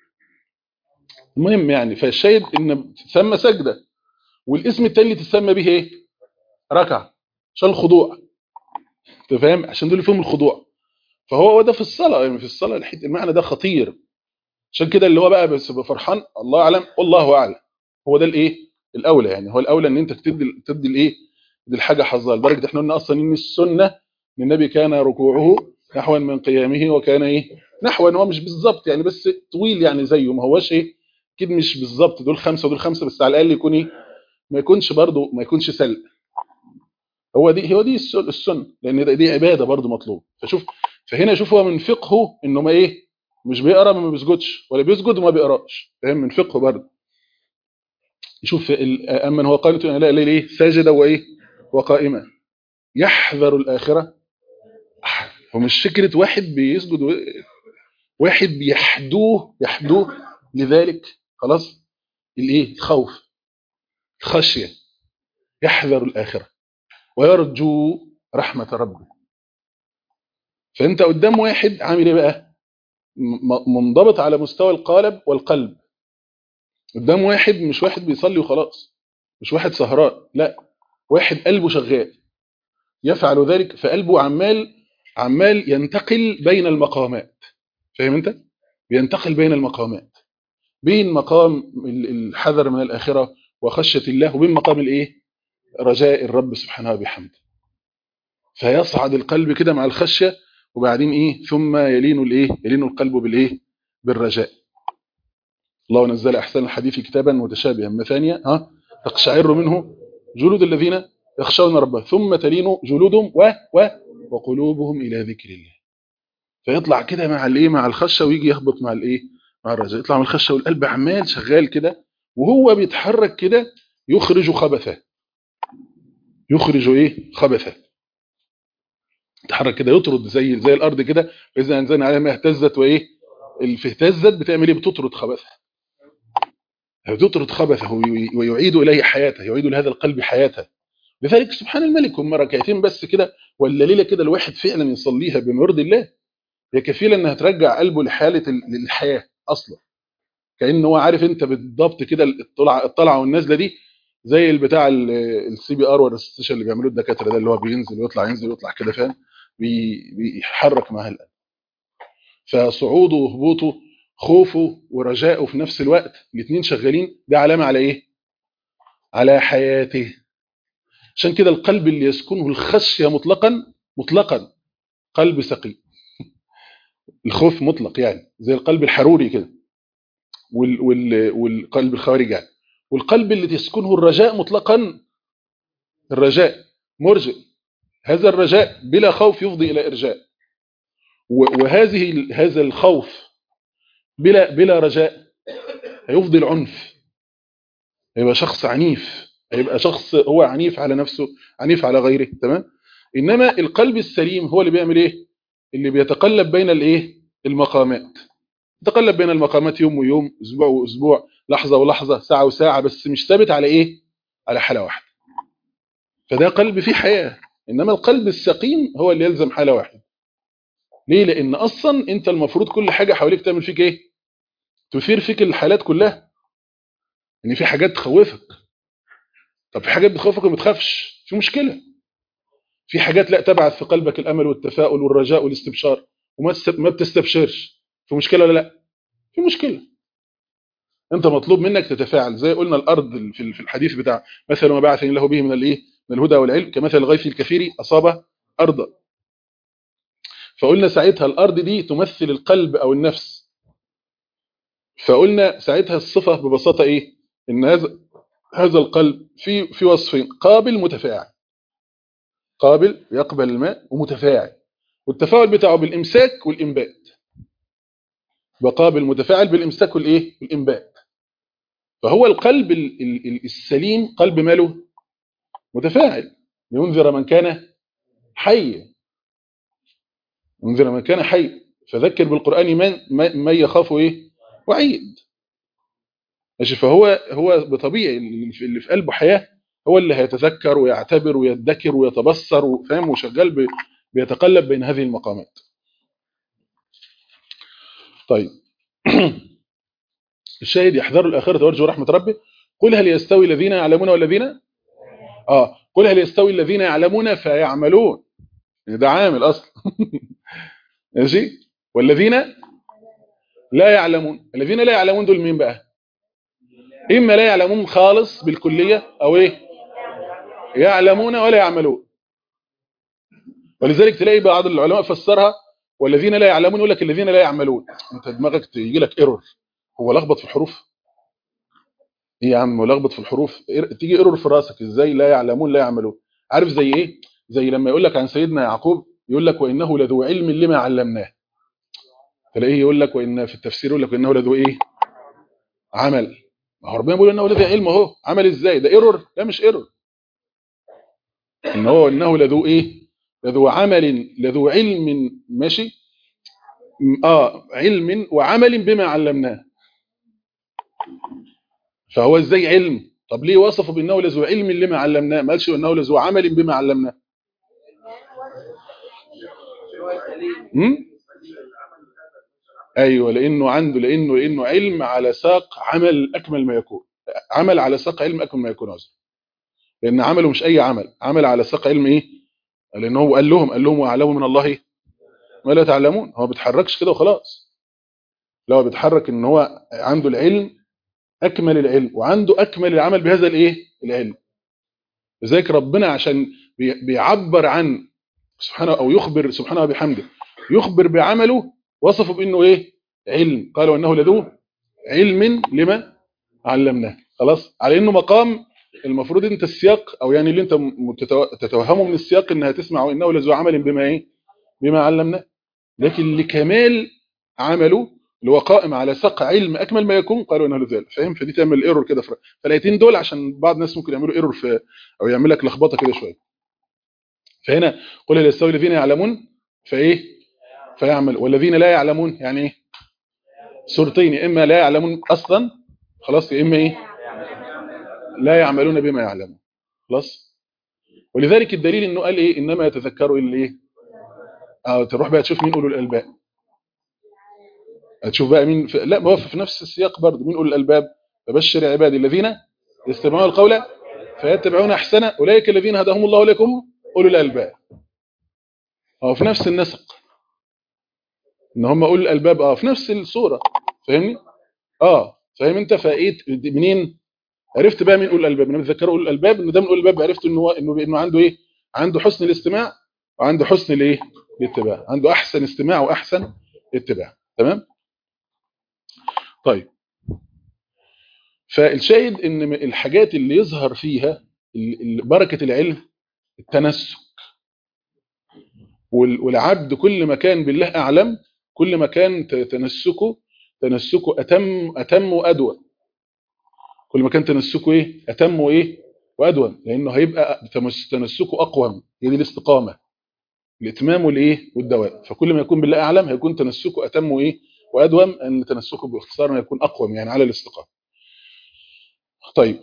المهم يعني فالشاهد ان تسمى سجده والاسم التاني اللي تسمى به ايه ركعه عشان الخضوع انت فاهم عشان دول فيهم الخضوع فهو هو ده في الصلاه يعني في الصلاه الحت- المعنى ده خطير عشان كده اللي هو بقى بس يبقى فرحان الله اعلم والله اعلم هو ده الايه الاولى يعني هو الاولى ان انت تدي تدي الايه تدي الحاجه حظها لدرجه احنا قلنا اصلا ان السنه ان النبي كان ركوعه نحوا من قيامه وكان ايه نحوا هو مش بالظبط يعني بس طويل يعني زيه ما هوش ايه اكيد مش بالظبط دول خمسه ودول خمسه بس على الاقل يكون ايه ما يكونش برضه ما يكونش سلق هو دي هو دي السن السنه لان ده- دي عباده برضه مطلوب فشوف فهنا شوف هو من فقهه انه ما ايه مش بيقرا ما بيسجدش ولا بيسجد وما بيقراش فاهم من فقهه برضه يشوف ال- اما هو قانت لا لا ليه ساجدا وايه وقائما يحذر الاخره هو مش فكره واحد بيسجد و- واحد بيحدوه يحدوه لذلك خلاص الايه الخوف الخشيه يحذر الاخره ويرجو رحمه ربه فانت قدام واحد عامل ايه بقى م- منضبط على مستوى القالب والقلب قدام واحد مش واحد بيصلي وخلاص مش واحد سهران لا واحد قلبه شغال يفعل ذلك فقلبه عمال عمال ينتقل بين المقامات فاهم انت بينتقل بين المقامات بين مقام ال- الحذر من الآخرة وخشية الله وبين مقام الايه رجاء الرب سبحانه وبحمده فيصعد القلب كده مع الخشية وبعدين ايه ثم يلين الايه يلين القلب بالايه بالرجاء الله نزل احسن الحديث كتابا متشابها مثانية ها تقشعر منه جلود الذين يخشون ربهم ثم تلين جلودهم و و وقلوبهم الى ذكر الله فيطلع كده مع الايه مع الخشه ويجي يهبط مع الايه مع الرجاء يطلع من الخشه والقلب عمال شغال كده وهو بيتحرك كده يخرج خبثه يخرج ايه خبثه يتحرك كده يطرد زي زي الارض كده فاذا انزلنا عليها ما اهتزت وايه اللي في اهتزت بتعمل ايه بتطرد خبثه بتطرد خبثه وي- ويعيد اليه حياته يعيد لهذا القلب حياته لذلك سبحان الملك هم ركعتين بس كده ولا ليله كده الواحد فعلا يصليها بما يرضي الله هي كفيله انها ترجع قلبه لحاله ال- الحياه اصلا كان هو عارف انت بالضبط كده الطلعه الطلعه والنازله دي زي البتاع السي بي ار والريستيشن اللي بيعملوه الدكاتره ده اللي هو بينزل ويطلع ينزل ويطلع كده فاهم بي- بيحرك معاه القلب فصعوده وهبوطه خوفه ورجائه في نفس الوقت الاثنين شغالين ده علامه على ايه على حياته عشان كده القلب اللي يسكنه الخشيه مطلقا مطلقا قلب سقيم الخوف مطلق يعني زي القلب الحروري كده وال وال والقلب الخوارج يعني والقلب اللي تسكنه الرجاء مطلقا الرجاء مرجئ هذا الرجاء بلا خوف يفضي الى ارجاء و- وهذه ال- هذا الخوف بلا بلا رجاء هيفضي العنف هيبقى شخص عنيف هيبقى شخص هو عنيف على نفسه عنيف على غيره تمام انما القلب السليم هو اللي بيعمل ايه اللي بيتقلب بين الايه المقامات يتقلب بين المقامات يوم ويوم اسبوع واسبوع لحظه ولحظه ساعه وساعه بس مش ثابت على ايه على حاله واحده فده قلب فيه حياه انما القلب السقيم هو اللي يلزم حاله واحده ليه لان اصلا انت المفروض كل حاجه حواليك تعمل فيك ايه تثير فيك الحالات كلها ان في حاجات تخوفك طب في حاجات بتخوفك وما بتخافش في مشكله في حاجات لا تبعث في قلبك الامل والتفاؤل والرجاء والاستبشار وما تست- ما بتستبشرش في مشكله ولا لا في مشكله انت مطلوب منك تتفاعل زي قلنا الارض في في الحديث بتاع مثل ما بعثني الله به من الايه من الهدى والعلم كمثل الغيث الكثير اصاب ارضا فقلنا ساعتها الارض دي تمثل القلب او النفس فقلنا ساعتها الصفه ببساطه ايه ان هذا هذا القلب في في وصفين قابل متفاعل قابل يقبل الماء ومتفاعل والتفاعل بتاعه بالامساك والانبات بقابل متفاعل بالامساك والايه والانبات فهو القلب ال- ال- ال- السليم قلب ماله متفاعل ينذر من كان حيا ينذر من كان حي فذكر بالقران من من من يخاف ايه وعيد ماشي فهو هو بطبيعي اللي في اللي في قلبه حياه هو اللي هيتذكر ويعتبر ويدكر ويتبصر وفاهم وشغال بي- بيتقلب بين هذه المقامات طيب الشاهد يحذروا الآخرة ويرجوا رحمة ربه قل هل يستوي الذين يعلمون والذين اه قل هل يستوي الذين يعلمون فيعملون ده عامل اصلا ماشي والذين لا يعلمون الذين لا يعلمون دول مين بقى اما لا يعلمون خالص بالكليه او ايه يعلمون ولا يعملون ولذلك تلاقي بعض العلماء فسرها والذين لا يعلمون يقول لك الذين لا يعملون انت دماغك يجي لك ايرور هو لخبط في الحروف ايه يا عم لخبط في الحروف إير- تيجي ايرور في راسك ازاي لا يعلمون لا يعملون عارف زي ايه زي لما يقول لك عن سيدنا يعقوب يقول لك وانه لذو علم لما علمناه تلاقيه يقول لك وان في التفسير يقول لك وانه لذو ايه عمل ما هو ربنا بيقول انه لذو علم اهو عمل ازاي ده ايرور لا مش ايرور ان هو انه لذو ايه لذو عمل لذو علم ماشي م- اه علم وعمل بما علمناه فهو ازاي علم طب ليه وصفه بانه لذو علم لما علمناه ما قالش انه لذو عمل بما علمناه امم ايوه لانه عنده لانه لانه علم على ساق عمل اكمل ما يكون عمل على ساق علم اكمل ما يكون عذر لان عمله مش اي عمل عمل على ساق علم ايه لان هو قال لهم قال لهم واعلموا من الله ايه ما لا تعلمون هو ما بيتحركش كده وخلاص لا هو بيتحرك ان هو عنده العلم اكمل العلم وعنده اكمل العمل بهذا الايه العلم لذلك ربنا عشان بي- بيعبر عن سبحانه او يخبر سبحانه وبحمده يخبر بعمله وصفه بانه ايه علم قال وانه لذو علم لما علمناه خلاص على انه مقام المفروض انت السياق او يعني اللي انت م- تتو- تتوهمه من السياق انها تسمع وانه لذو عمل بما ايه بما علمناه لكن لكمال عمله اللي هو قائم على ساق علم اكمل ما يكون قالوا انه لذلك فاهم فدي تعمل ايرور كده في فالايتين دول عشان بعض الناس ممكن يعملوا ايرور في او يعمل لك لخبطه كده شويه فهنا قل هل يستوي الذين يعلمون فايه فيعمل والذين لا يعلمون يعني ايه سورتين يا اما لا يعلمون اصلا خلاص يا اما ايه لا يعملون بما يعلمون خلاص ولذلك الدليل انه قال ايه انما يتذكروا الا ايه اه تروح بقى تشوف مين اولو الالباب هتشوف بقى مين في... لا ما هو في نفس السياق برضه مين اولو الالباب فبشر عبادي الذين يستمعون القول فيتبعون احسنه اولئك الذين هداهم الله لكم اولو الالباب اه في نفس النسق ان هم اولو الالباب اه في نفس الصوره فاهمني اه فاهم انت فايه منين عرفت بقى مين اولو الالباب انا متذكر اولو الالباب ان ده من اولو الالباب عرفت ان هو انه انه عنده ايه عنده حسن الاستماع وعنده حسن الايه الاتباع عنده احسن استماع واحسن اتباع تمام طيب فالشاهد ان الحاجات اللي يظهر فيها ال- ال- بركه العلم التنسك وال- والعبد كل ما كان بالله اعلم كل ما كان ت- تنسكه تنسكه اتم اتم وادوى كل ما كان تنسكه ايه اتم وايه وادوى لانه هيبقى تمس- تنسكه اقوم هي دي الاستقامه الاتمام والايه والدوام فكل ما يكون بالله اعلم هيكون تنسكه اتم وايه وادوم ان تنسكه باختصار يكون اقوم يعني على الاستقامه طيب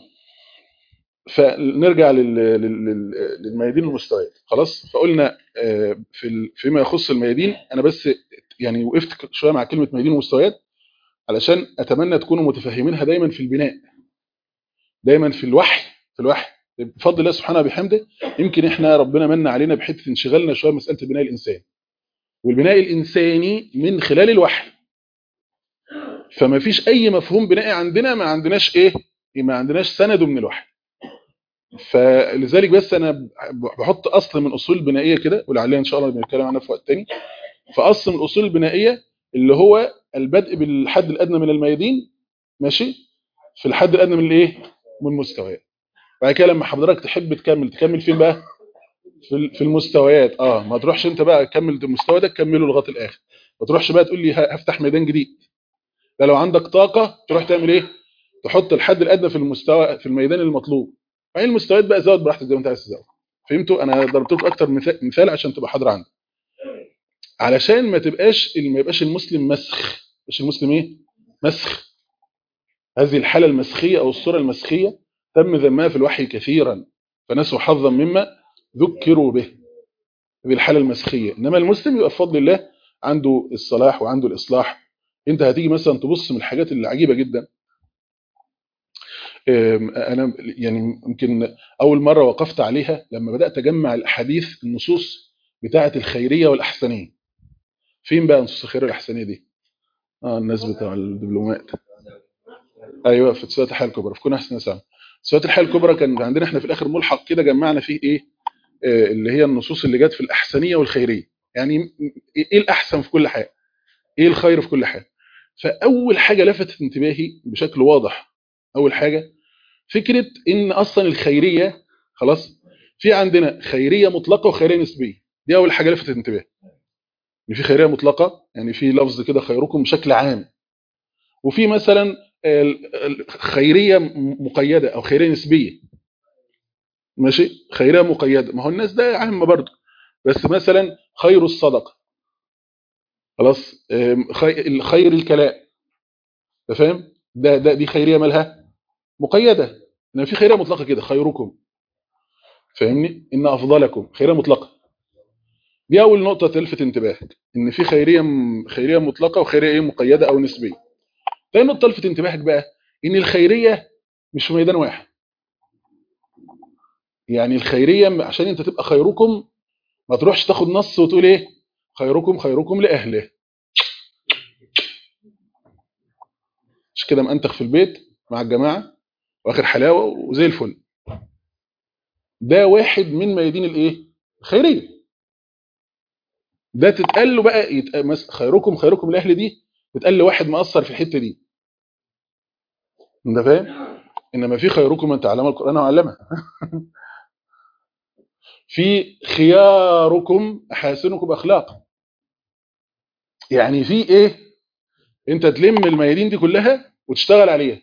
فنرجع لل- لل- لل- للميادين المستويات خلاص فقلنا آه، في ال- فيما يخص الميادين انا بس يعني وقفت شويه مع كلمه ميادين ومستويات علشان اتمنى تكونوا متفهمينها دايما في البناء دايما في الوحي في الوحي بفضل الله سبحانه وبحمده يمكن احنا ربنا من علينا بحته انشغالنا شويه مساله البناء الانساني والبناء الانساني من خلال الوحي فما فيش اي مفهوم بنائي عندنا ما عندناش ايه ما عندناش سنده من الوحي فلذلك بس انا بحط اصل من اصول بنائيه كده ولعلنا ان شاء الله بنتكلم عنها في وقت تاني فاصل من الاصول البنائيه اللي هو البدء بالحد الادنى من الميادين ماشي في الحد الادنى من الايه من المستويات بعد كده لما حضرتك تحب تكمل تكمل فين بقى في ال- في المستويات اه ما تروحش انت بقى كمل المستوى ده تكمله لغايه الاخر ما تروحش بقى تقول لي ه- هفتح ميدان جديد لا لو عندك طاقه تروح تعمل ايه تحط الحد الادنى في المستوى في الميدان المطلوب بعدين المستويات بقى زود براحتك زي ما انت عايز تزود فهمتوا انا ضربت لكم اكتر مثال مثال عشان تبقى حاضر عندك علشان ما تبقاش ما يبقاش المسلم مسخ مش المسلم ايه مسخ هذه الحالة المسخية أو الصورة المسخية تم ذمها في الوحي كثيرا فنسوا حظا مما ذكروا به هذه الحالة المسخية إنما المسلم يبقى بفضل الله عنده الصلاح وعنده الإصلاح أنت هتيجي مثلا تبص من الحاجات اللي عجيبة جدا أنا يعني يمكن أول مرة وقفت عليها لما بدأت أجمع الأحاديث النصوص بتاعة الخيرية والأحسنية فين بقى نصوص الخيرية والأحسنية دي؟ اه الناس بتاع الدبلومات ايوه في تسويه الحياه الكبرى في كون احسن سامع تسويه الحياه الكبرى كان عندنا احنا في الاخر ملحق كده جمعنا فيه ايه آه اللي هي النصوص اللي جت في الاحسنيه والخيريه يعني ايه الاحسن في كل حاجه ايه الخير في كل حاجه فاول حاجه لفتت انتباهي بشكل واضح اول حاجه فكره ان اصلا الخيريه خلاص في عندنا خيريه مطلقه وخيريه نسبيه دي اول حاجه لفتت انتباهي ان في خيريه مطلقه يعني في لفظ كده خيركم بشكل عام وفي مثلا خيريه مقيده او خيريه نسبيه ماشي خيريه مقيده ما هو الناس ده عامه برضه بس مثلا خير الصدقه خلاص خير الكلام انت فاهم ده ده دي خيريه مالها مقيده انما في خيريه مطلقه كده خيركم فاهمني ان افضلكم خيريه مطلقه دي اول نقطه تلفت انتباهك ان في خيريه خيريه مطلقه وخيريه ايه مقيده او نسبيه تاني نقطه تلفت انتباهك بقى ان الخيريه مش في ميدان واحد يعني الخيريه عشان انت تبقى خيركم ما تروحش تاخد نص وتقول ايه خيركم خيركم لاهله مش كده مأنتخ في البيت مع الجماعه واخر حلاوه وزي الفل ده واحد من ميادين الايه الخيريه ده تتقال له بقى يتقال خيركم خيركم لاهل دي تتقال لواحد مقصر في الحته دي انت فاهم انما في خيركم من تعلم القران وعلمه في خياركم احاسنكم اخلاقا يعني في ايه انت تلم الميادين دي كلها وتشتغل عليها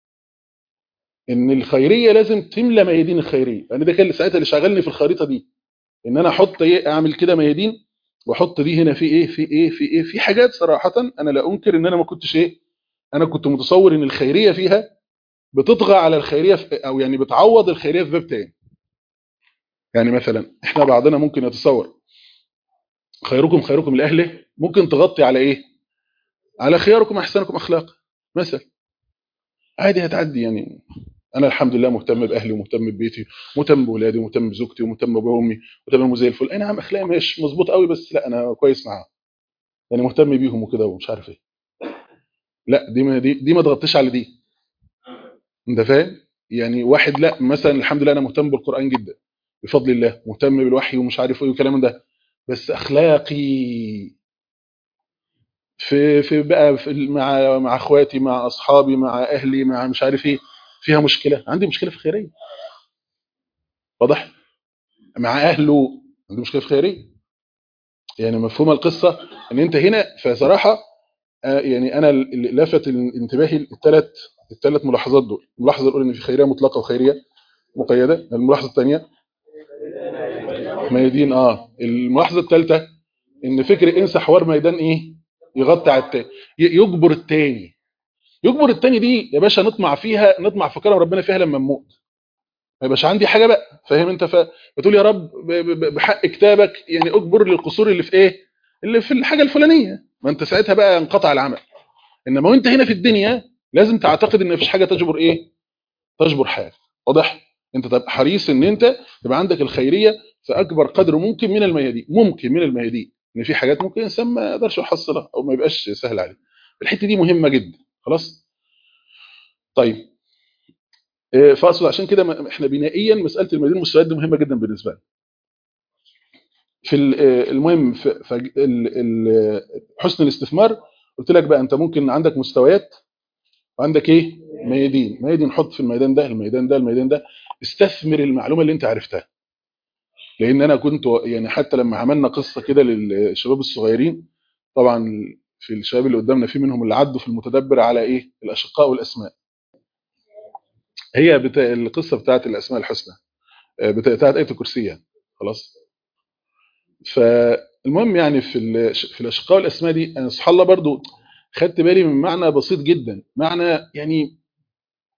ان الخيريه لازم تملى ميادين الخيريه لان ده كان ساعتها اللي شغلني في الخريطه دي ان انا احط ايه اعمل كده ميادين واحط دي هنا في ايه في ايه في ايه في حاجات صراحه انا لا انكر ان انا ما كنتش ايه انا كنت متصور ان الخيريه فيها بتطغى على الخيريه في او يعني بتعوض الخيريه في باب تاني يعني مثلا احنا بعضنا ممكن يتصور خيركم خيركم لاهله ممكن تغطي على ايه على خياركم احسنكم اخلاقا مثلا عادي هتعدي يعني انا الحمد لله مهتم باهلي ومهتم ببيتي مهتم باولادي ومهتم بزوجتي ومهتم بامي مهتم زي الفل اي نعم اخلاقي مش مظبوط قوي بس لا انا كويس معاهم يعني مهتم بيهم وكده ومش عارف ايه لا دي ما دي, دي ما تغطيش على دي انت فاهم يعني واحد لا مثلا الحمد لله انا مهتم بالقران جدا بفضل الله مهتم بالوحي ومش عارف ايه والكلام ده بس اخلاقي في في بقى في مع مع اخواتي مع اصحابي مع اهلي مع مش عارف ايه فيها مشكله عندي مشكله في خيريه واضح مع اهله عندي مشكله في خيريه يعني مفهوم القصه ان انت هنا فصراحه يعني انا اللي لفت انتباهي الثلاث الثلاث ملاحظات دول الملاحظه الاولى ان في خيريه مطلقه وخيريه مقيده الملاحظه الثانيه ميادين اه الملاحظه الثالثه ان فكر انسى حوار ميدان ايه يغطي على التاني يجبر التاني يجبر التاني دي يا باشا نطمع فيها نطمع في كرم ربنا فيها لما نموت ما يبقاش عندي حاجه بقى فاهم انت فتقول يا رب بحق كتابك يعني اجبر لي القصور اللي في ايه اللي في الحاجه الفلانيه ما انت ساعتها بقى انقطع العمل انما وانت هنا في الدنيا لازم تعتقد ان مفيش حاجه تجبر ايه تجبر حاجه واضح انت تبقى حريص ان انت تبقى عندك الخيريه في اكبر قدر ممكن من الميادين ممكن من الميادين ان في حاجات ممكن الانسان ما يقدرش يحصلها او ما يبقاش سهل عليه الحته دي مهمه جدا خلاص طيب فاقصد عشان كده احنا بنائيا مساله الميادين المستويات دي مهمه جدا بالنسبه لنا في المهم في حسن الاستثمار قلت لك بقى انت ممكن عندك مستويات وعندك ايه ميادين ميادين حط في الميدان ده الميدان ده الميدان ده استثمر المعلومه اللي انت عرفتها لان انا كنت يعني حتى لما عملنا قصه كده للشباب الصغيرين طبعا في الشباب اللي قدامنا في منهم اللي عدوا في المتدبر على ايه الاشقاء والاسماء هي بتا... القصه بتاعت الاسماء الحسنى بتاعت ايه الكرسي يعني خلاص فالمهم يعني في ال... في الاشقاء والاسماء دي انا سبحان الله برضو خدت بالي من معنى بسيط جدا معنى يعني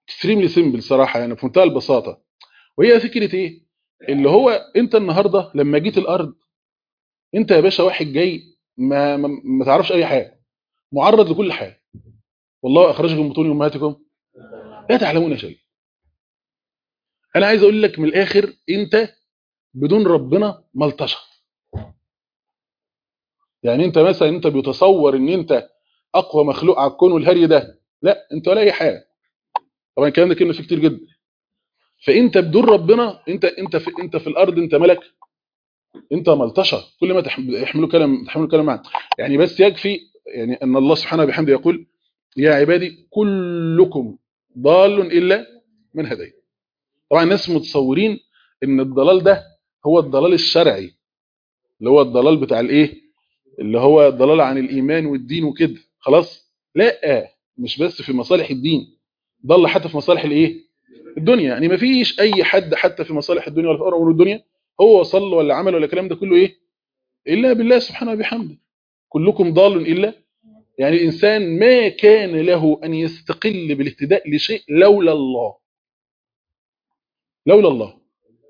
اكستريملي سيمبل صراحه يعني في منتهى البساطه وهي فكره ايه اللي هو انت النهارده لما جيت الارض انت يا باشا واحد جاي ما ما, ما تعرفش اي حاجه معرض لكل حاجه والله اخرجكم من بطون امهاتكم لا تعلمون شيء انا عايز اقول لك من الاخر انت بدون ربنا ملطشه يعني انت مثلا انت بيتصور ان انت اقوى مخلوق على الكون والهري ده لا انت ولا اي حاجه طبعا الكلام ده كلمه فيه كتير جدا فانت بدون ربنا انت انت في انت في الارض انت ملك انت ملطشه كل ما تحملوا كلام تحملوا كلام معنا يعني بس يكفي يعني ان الله سبحانه وبحمده يقول يا عبادي كلكم ضال الا من هديت طبعا الناس متصورين ان الضلال ده هو الضلال الشرعي اللي هو الضلال بتاع الايه اللي هو الضلال عن الايمان والدين وكده خلاص لا مش بس في مصالح الدين ضل حتى في مصالح الايه الدنيا يعني ما فيش اي حد حتى في مصالح الدنيا ولا في امور الدنيا هو وصل ولا عمل ولا الكلام ده كله ايه الا بالله سبحانه وبحمده كلكم ضال الا يعني الانسان ما كان له ان يستقل بالاهتداء لشيء لولا الله لولا الله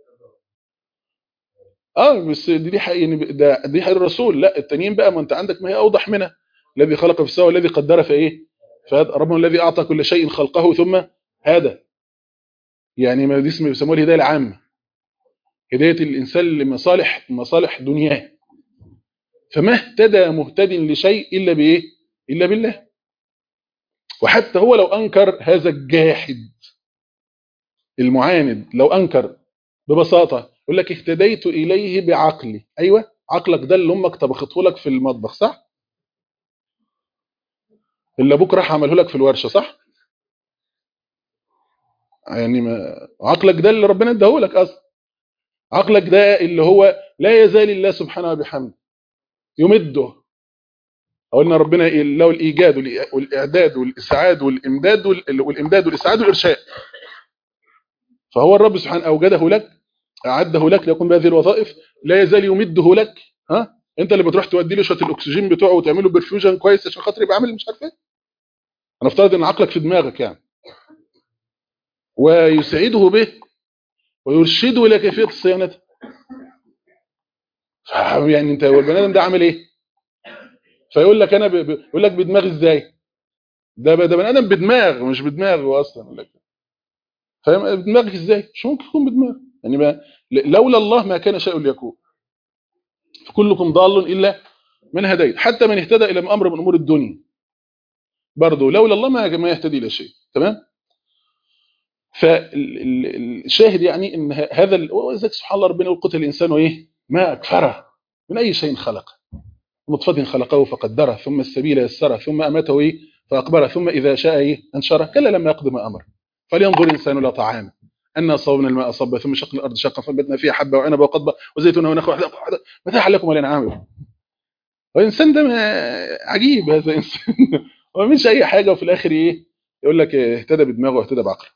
اه بس دي دي حقيقة يعني ده دي حقيقة الرسول لا التانيين بقى ما انت عندك ما هي اوضح منها الذي خلق في السماء والذي قدر في ايه فهذا ربنا الذي اعطى كل شيء خلقه ثم هذا يعني ما دي اسمه بيسموها الهدايه العامه هدايه الانسان لمصالح مصالح دنياه فما اهتدى مهتد لشيء الا بايه الا بالله وحتى هو لو انكر هذا الجاحد المعاند لو انكر ببساطه يقول لك اهتديت اليه بعقلي ايوه عقلك ده اللي امك طبخته لك في المطبخ صح اللي ابوك راح عمله لك في الورشه صح يعني ما عقلك ده اللي ربنا اداه لك اصلا عقلك ده اللي هو لا يزال الله سبحانه وبحمده يمده قلنا ربنا له الايجاد والاعداد والاسعاد والامداد والامداد والاسعاد والارشاد فهو الرب سبحانه اوجده لك اعده لك ليقوم بهذه الوظائف لا يزال يمده لك ها انت اللي بتروح تودي له شويه الاكسجين بتوعه وتعمل له برفيوجن كويس عشان خاطر يبقى عامل مش عارف ايه انا افترض ان عقلك في دماغك يعني ويسعده به ويرشده الى كيفيه صيانته يعني انت والبني ادم ده عامل ايه فيقول لك انا ب... يقول لك بدماغ ازاي ده ده بني ادم بدماغ مش بدماغه اصلا لك فاهم بدماغك ازاي مش ممكن يكون بدماغ يعني ما... لولا الله ما كان شيء ليكون فكلكم ضال الا من هديت حتى من اهتدى الى امر من امور الدنيا برضه لولا الله ما ما يهتدي الى شيء تمام فالشاهد يعني ان هذا وذلك سبحان الله ربنا يقول قتل الانسان ايه ما اكفره من اي شيء خلقه نطفه خلقه فقدره ثم السبيل يسره ثم اماته ايه فاقبره ثم اذا شاء ايه انشره كلا لما يقضي ما امر فلينظر الانسان الى طعامه أنا صوبنا الماء صبا ثم شقنا الأرض شقا فنبتنا فيها حبة وعنبا وقضبا وزيتون ونخل وحدة متاعا لكم ولنعامكم والإنسان ده عجيب هذا الإنسان ما منش أي حاجة وفي الآخر إيه يقول لك اهتدى بدماغه واهتدى بعقله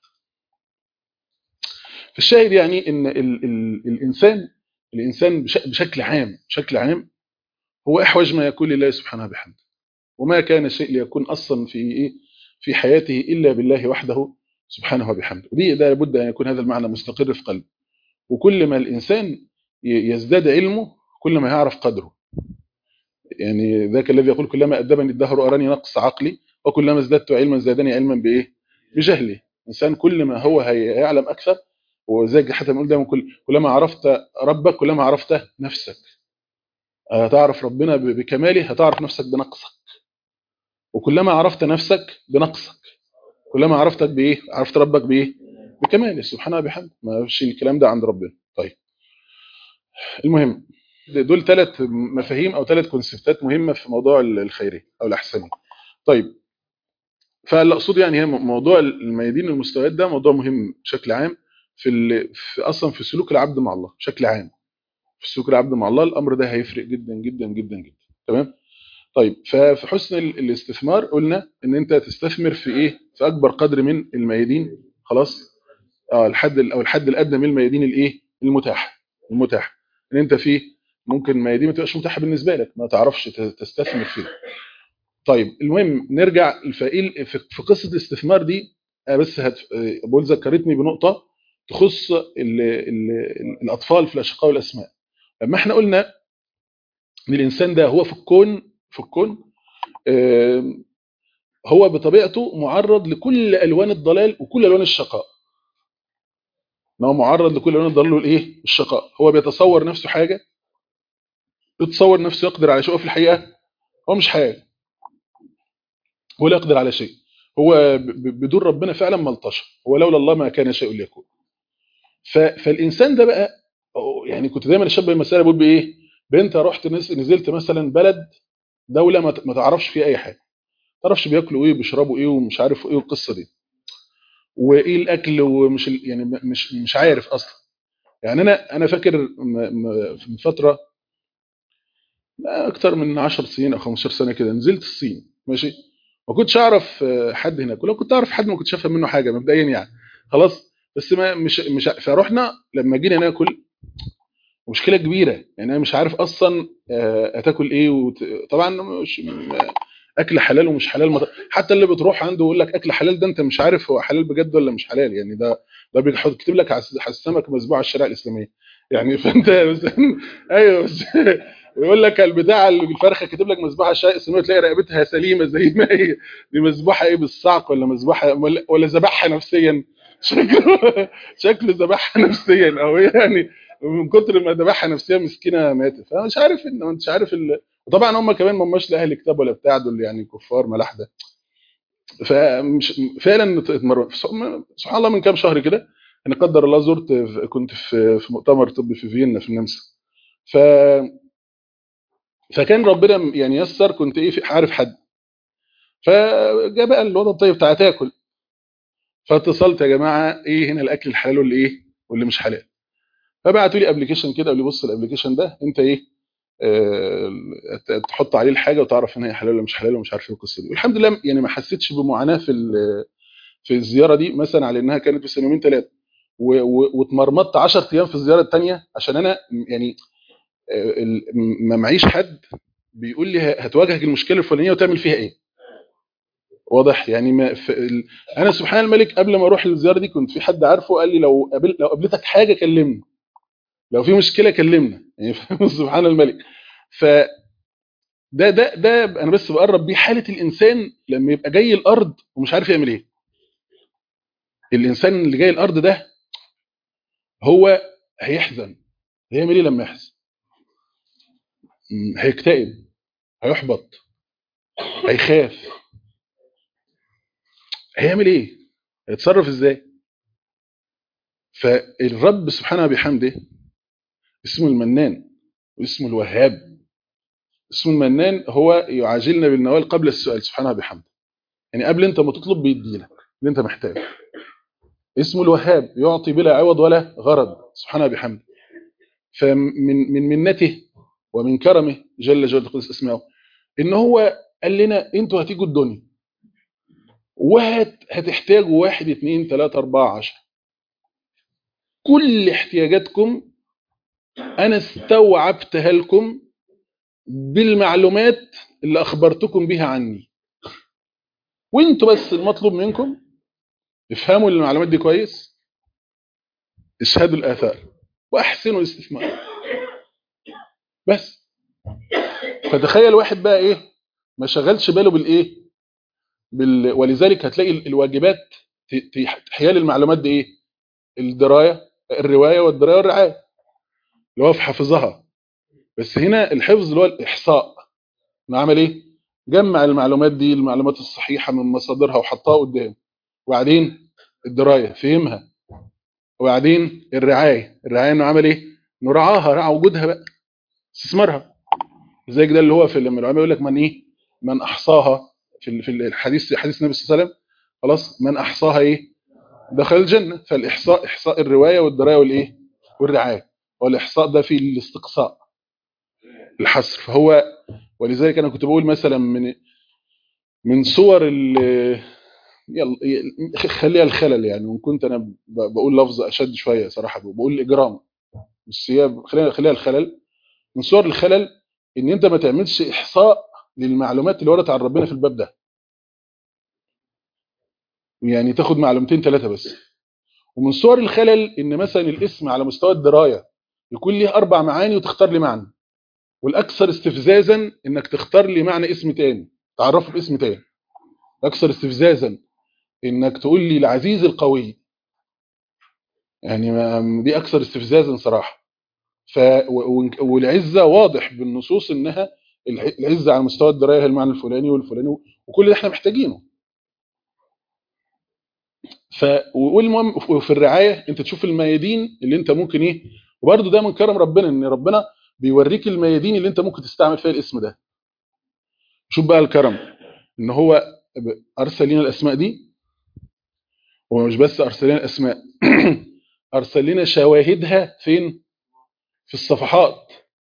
فالشاهد يعني إن ال ال الإنسان الإنسان بشكل عام بشكل عام هو أحوج ما يكون لله سبحانه بحمده وما كان الشيء ليكون أصلا في إيه في حياته إلا بالله وحده سبحانه وبحمده ودي ده لابد أن يكون هذا المعنى مستقر في قلبه وكل ما الإنسان يزداد علمه كل ما يعرف قدره يعني ذاك الذي يقول كلما أدبني الدهر أراني نقص عقلي وكلما ازددت علما زادني علما بإيه بجهلي الإنسان كل ما هو هيعلم أكثر وزي حتى بنقول دايما كل كلما عرفت ربك كلما عرفت نفسك هتعرف ربنا بكماله هتعرف نفسك بنقصك وكلما عرفت نفسك بنقصك كلما عرفتك بايه عرفت ربك بايه بكماله سبحانه وبحمده ما فيش الكلام ده عند ربنا طيب المهم دول ثلاث مفاهيم او ثلاث كونسبتات مهمه في موضوع الخيريه او الاحسنيه طيب فاللي اقصد يعني هي موضوع الميادين المستويات ده موضوع مهم بشكل عام في, في اصلا في سلوك العبد مع الله بشكل عام في سلوك العبد مع الله الامر ده هيفرق جدا جدا جدا جدا تمام طيب ففي حسن الاستثمار قلنا ان انت تستثمر في ايه في اكبر قدر من الميادين خلاص اه الحد او الحد الادنى من الميادين الايه المتاحه المتاحه ان انت في ممكن ميادين ما تبقاش متاحه بالنسبه لك ما تعرفش تستثمر فيها طيب المهم نرجع الفائل في قصه الاستثمار دي أنا بس هت... بقول ذكرتني بنقطه تخص ال... ال... الاطفال في الاشقاء والاسماء لما احنا قلنا ان الانسان ده هو في الكون في الكون آم، هو بطبيعته معرض لكل الوان الضلال وكل الوان الشقاء ان هو معرض لكل الوان الضلال والايه الشقاء هو بيتصور نفسه حاجه بيتصور نفسه يقدر على شيء وفي الحقيقه هو مش حاجه هو لا يقدر على شيء هو ب- ب- بدون ربنا فعلا ملطشه هو لولا الله ما كان شيء ليكون ف- فالانسان ده بقى أو يعني كنت دايما اشبه المساله بقول بايه بنت رحت نز- نزلت مثلا بلد دوله ما ت- ما تعرفش فيها اي حاجه ما تعرفش بياكلوا ايه وبيشربوا ايه ومش عارف ايه والقصه دي وايه الاكل ومش ال- يعني م- مش مش عارف اصلا يعني انا انا فاكر م- م- من فتره اكتر من 10 سنين او 15 سنه كده نزلت الصين ماشي ما كنتش اعرف آه، حد هناك ولو كنت اعرف حد ما كنتش افهم منه حاجه مبدئيا يعني خلاص بس ما مش مش فروحنا لما جينا ناكل مشكله كبيره يعني انا مش عارف اصلا آه، هتاكل ايه وت... طبعا مش م- اكل حلال ومش حلال مط... حتى اللي بتروح عنده يقول لك اكل حلال ده انت مش عارف هو حلال بجد ولا مش حلال يعني ده ده بيحط كاتب لك على على السمك مسبوع على الشريعه الاسلاميه يعني فانت مثلا ايوه بس يقول لك البتاع الفرخه كاتب لك مسبوحه على الشريعه الاسلاميه تلاقي رقبتها سليمه زي ما هي دي مسبوحه ايه بالصعق ولا مسبوحه ولا, ولا ذبحها نفسيا شكله شكله ذبحها نفسيا او يعني من كتر ما ذبحها نفسيا مسكينه ماتت فانا مش عارف ان مش عارف ال... وطبعا هم كمان ما هماش لا اهل كتاب ولا بتاع دول يعني كفار ملاحده فمش فعلا اتمرن سبحان الله من كام شهر كده انا قدر الله زرت كنت في في مؤتمر طبي في فيينا في النمسا ف فكان ربنا يعني يسر كنت ايه في- عارف حد فجاء بقى الوضع الطيب بتاع تاكل فاتصلت يا جماعه ايه هنا الاكل الحلال واللي ايه واللي مش حلال فبعتوا لي ابلكيشن كده قالوا لي بص الابلكيشن ده انت ايه آه، ت- تحط عليه الحاجه وتعرف ان هي حلال ولا مش حلال ومش عارف ايه القصه دي والحمد لله يعني ما حسيتش بمعاناه في ال- في الزياره دي مثلا على انها كانت بس يومين ثلاثه واتمرمطت 10 ايام في الزياره الثانيه عشان انا يعني آه، ال- ما معيش حد بيقول لي ه- هتواجهك المشكله الفلانيه وتعمل فيها ايه واضح يعني ما في ال... انا سبحان الملك قبل ما اروح الزياره دي كنت في حد عارفه قال لي لو قابل... لو قابلتك حاجه كلمني لو في مشكله كلمنا يعني فاهم؟ سبحان الملك ف ده ده ده انا بس بقرب بيه حاله الانسان لما يبقى جاي الارض ومش عارف يعمل ايه الانسان اللي جاي الارض ده هو هيحزن هيعمل ايه لما يحزن م، هيكتئب هيحبط هيخاف هيعمل ايه هيتصرف ازاي فالرب سبحانه بحمده اسمه المنان واسمه الوهاب اسمه المنان هو يعاجلنا بالنوال قبل السؤال سبحانه بحمده يعني قبل انت ما تطلب بيديلك اللي انت محتاجه اسمه الوهاب يعطي بلا عوض ولا غرض سبحانه بحمده فمن من منته ومن كرمه جل جلاله قدس اسمائه ان هو قال لنا انتوا هتيجوا الدنيا وهتحتاجوا واحد اثنين ثلاثة أربعة عشر كل احتياجاتكم أنا استوعبتها لكم بالمعلومات اللي أخبرتكم بها عني وانتوا بس المطلوب منكم افهموا المعلومات دي كويس اشهدوا الآثار وأحسنوا الاستثمار بس فتخيل واحد بقى ايه ما شغلش باله بالايه بال... ولذلك هتلاقي ال- الواجبات ت- ت- حيال المعلومات دي ايه الدرايه الروايه والدرايه والرعايه اللي هو في حافظها بس هنا الحفظ اللي هو الاحصاء انه عمل ايه جمع المعلومات دي المعلومات الصحيحه من مصادرها وحطها قدام وبعدين الدرايه فهمها وبعدين الرعايه الرعايه انه عمل ايه انه رعاها رعى وجودها بقى استثمارها زي ده اللي هو في لما العلماء يقول لك من ايه من احصاها في ال- في الحديث حديث النبي صلى الله عليه وسلم خلاص من احصاها ايه دخل الجنه فالاحصاء احصاء الروايه والدرايه والايه والرعايه والاحصاء ده في الاستقصاء الحصر فهو ولذلك انا كنت بقول مثلا من من صور ال يلا خليها الخلل يعني وان كنت انا ب- بقول لفظ اشد شويه صراحه بقول الاجرام بس هي خلينا خليها الخلل من صور الخلل ان انت ما تعملش احصاء للمعلومات اللي وردت عن ربنا في الباب ده يعني تاخد معلومتين ثلاثه بس ومن صور الخلل ان مثلا الاسم على مستوى الدرايه يكون ليه اربع معاني وتختار لي معنى والاكثر استفزازا انك تختار لي معنى اسم تاني تعرفه باسم تاني الاكثر استفزازا انك تقول لي العزيز القوي يعني ما- دي اكثر استفزازا صراحه ف و- والعزه واضح بالنصوص انها الع- العزه على مستوى الدرايه هي المعنى الفلاني والفلاني وكل ده احنا محتاجينه ف والمهم وفي الرعايه انت تشوف الميادين اللي انت ممكن ايه وبرده ده من كرم ربنا ان ربنا بيوريك الميادين اللي انت ممكن تستعمل فيها الاسم ده شوف بقى الكرم ان هو ارسل لنا الاسماء دي هو مش بس ارسل لنا الاسماء ارسل لنا شواهدها فين في الصفحات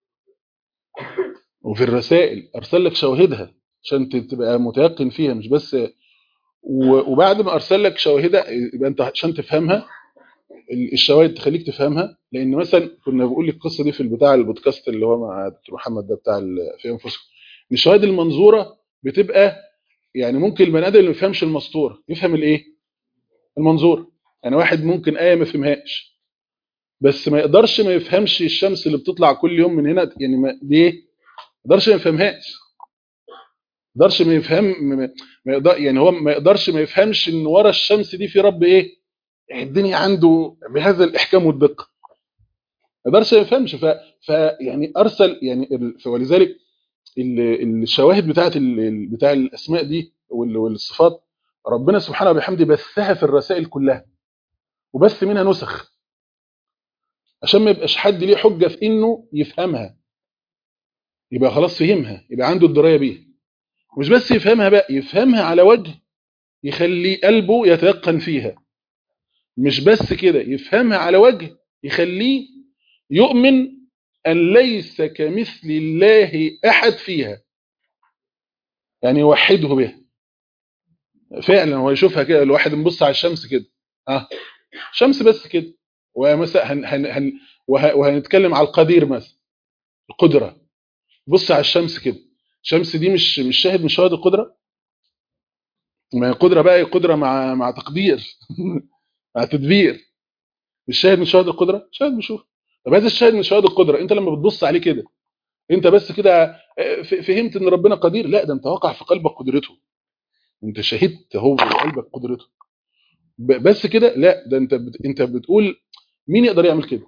وفي الرسائل ارسل لك شواهدها عشان ت- تبقى متيقن فيها مش بس و- وبعد ما ارسل لك شواهدها يبقى انت عشان تفهمها ال- الشواهد تخليك تفهمها لان مثلا كنا بقول لك القصه دي في البتاع البودكاست اللي هو مع دكتور محمد ده بتاع ال- في انفسكم إن الشواهد المنظوره بتبقى يعني ممكن البني ادم اللي ما يفهمش المسطور يفهم الايه المنظور يعني واحد ممكن ايه ما يفهمهاش بس ما يقدرش ما يفهمش الشمس اللي بتطلع كل يوم من هنا يعني ما ليه ما يقدرش ما يفهمهاش ما يقدرش ما يفهم ما ما يقدر يعني هو ما يقدرش ما يفهمش ان ورا الشمس دي في رب ايه يعني الدنيا عنده بهذا الاحكام والدقه ما يقدرش ما يفهمش ف, ف يعني ارسل يعني ال- ولذلك ال- الشواهد بتاعت ال- بتاع الاسماء دي وال- والصفات ربنا سبحانه وبحمده بثها في الرسائل كلها وبث منها نسخ عشان ما يبقاش حد ليه حجه في انه يفهمها يبقى خلاص فهمها يبقى عنده الدرايه بيها مش بس يفهمها بقى يفهمها على وجه يخلي قلبه يتيقن فيها مش بس كده يفهمها على وجه يخليه يؤمن أن ليس كمثل الله أحد فيها يعني يوحده بها فعلا هو يشوفها كده الواحد نبص على الشمس كده اه شمس بس كده ومثلا هن هن هن وه- وهنتكلم على القدير مثلا القدرة بص على الشمس كده الشمس دي مش مش شاهد من شواهد القدرة ما هي قدرة بقى هي قدرة مع مع تقدير مع تدبير مش شاهد من شواهد القدرة شاهد بشوف طب هذا الشاهد من شواهد القدرة انت لما بتبص عليه كده انت بس كده آه، ف- فهمت ان ربنا قدير لا ده انت واقع في قلبك قدرته انت شهدت هو في قلبك قدرته ب- بس كده لا ده انت بت... انت بتقول مين يقدر يعمل كده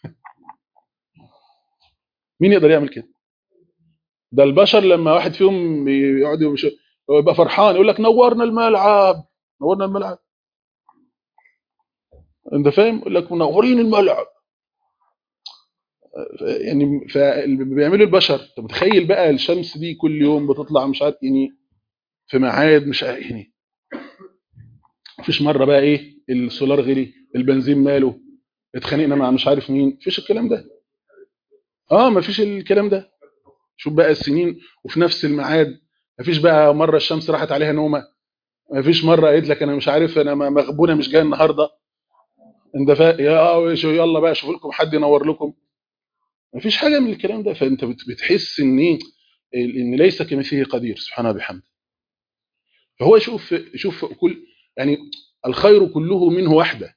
مين يقدر يعمل كده ده البشر لما واحد فيهم يقعد يمشي هو يبقى فرحان يقول لك نورنا الملعب نورنا الملعب انت فاهم يقول لك منورين الملعب ف- يعني فاللي بيعملوا البشر انت متخيل بقى الشمس دي كل يوم بتطلع مش عارف يعني في ميعاد مش عارف يعني مفيش مره بقى ايه السولار غلي البنزين ماله اتخانقنا مع مش عارف مين مفيش الكلام ده اه مفيش الكلام ده شوف بقى السنين وفي نفس الميعاد مفيش بقى مره الشمس راحت عليها نومه مفيش مره قالت لك انا مش عارف انا م- مغبونه مش جاي النهارده انت فا يا آه، شو- يلا بقى شوف لكم حد ينور لكم مفيش حاجه من الكلام ده فانت بت- بتحس ان ايه ان ليس كمثله قدير سبحانه وبحمده فهو شوف شوف كل يعني الخير كله منه وحده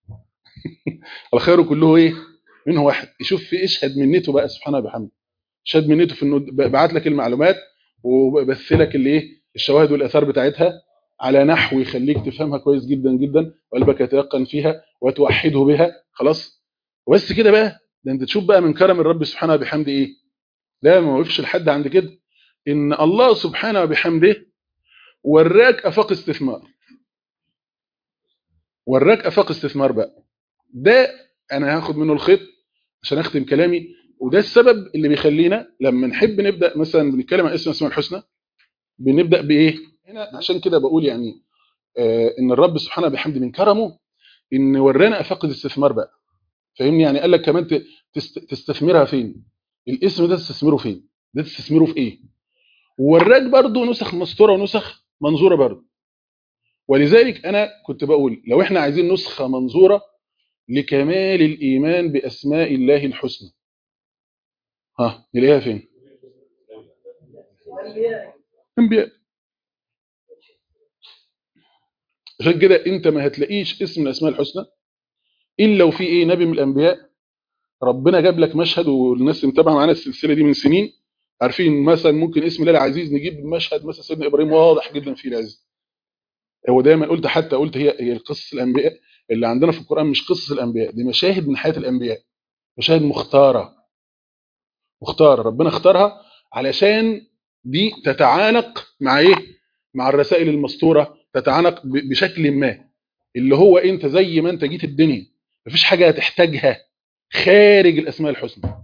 الخير كله ايه منه واحد يشوف في اشهد منته بقى سبحانه وبحمده شهد منته في انه بعت لك المعلومات وبث لك الايه الشواهد والاثار بتاعتها على نحو يخليك تفهمها كويس جدا جدا وقلبك يتيقن فيها وتوحده بها خلاص وبس كده بقى ده انت تشوف بقى من كرم الرب سبحانه وبحمده ايه لا ما وقفش لحد عند كده ان الله سبحانه وبحمده وراك افاق استثمار وراك افاق استثمار بقى ده انا هاخد منه الخيط عشان اختم كلامي وده السبب اللي بيخلينا لما نحب نبدا مثلا بنتكلم عن اسم اسماء الحسنى بنبدا بايه هنا عشان كده بقول يعني آه ان الرب سبحانه بحمد من كرمه ان ورانا افاق الاستثمار بقى فاهمني يعني قال لك كمان ت- تست- تستثمرها فين الاسم ده تستثمره فين ده تستثمره في ايه ووراك برضو نسخ مسطوره ونسخ منظوره برضو ولذلك انا كنت بقول لو احنا عايزين نسخه منظوره لكمال الايمان باسماء الله الحسنى ها نلاقيها فين انبياء عشان كده انت ما هتلاقيش اسم من الاسماء الحسنى الا وفي ايه نبي من الانبياء ربنا جاب لك مشهد والناس متابعه معانا السلسله دي من سنين عارفين مثلا ممكن اسم الله العزيز نجيب مشهد مثلا سيدنا ابراهيم واضح جدا فيه العز هو دايما قلت حتى قلت هي هي قصص الانبياء اللي عندنا في القران مش قصص الانبياء دي مشاهد من حياه الانبياء مشاهد مختاره مختاره ربنا اختارها علشان دي تتعانق مع ايه مع الرسائل المسطوره تتعانق بشكل ما اللي هو انت زي ما انت جيت الدنيا مفيش حاجه هتحتاجها خارج الاسماء الحسنى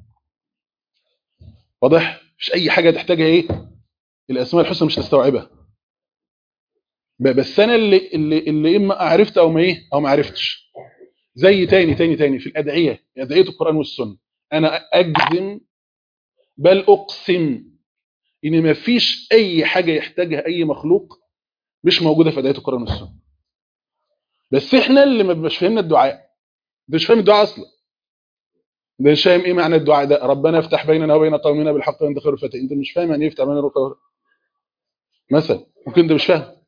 واضح مفيش اي حاجه تحتاجها ايه الاسماء الحسنى مش تستوعبها بس انا اللي اللي, اللي اما عرفت او ما ايه او ما عرفتش زي تاني تاني تاني في الادعيه ادعيه القران والسنه انا اجزم بل اقسم ان ما فيش اي حاجه يحتاجها اي مخلوق مش موجوده في ادعيه القران والسنه بس احنا اللي ما بنبقاش فاهمنا الدعاء مش فاهم الدعاء اصلا ده مش فاهم ايه معنى الدعاء ده ربنا افتح بيننا وبين قومنا بالحق وانت خير الفاتحين انت مش فاهم يعني ايه يفتح بيننا وبين مثلا ممكن انت مش فاهم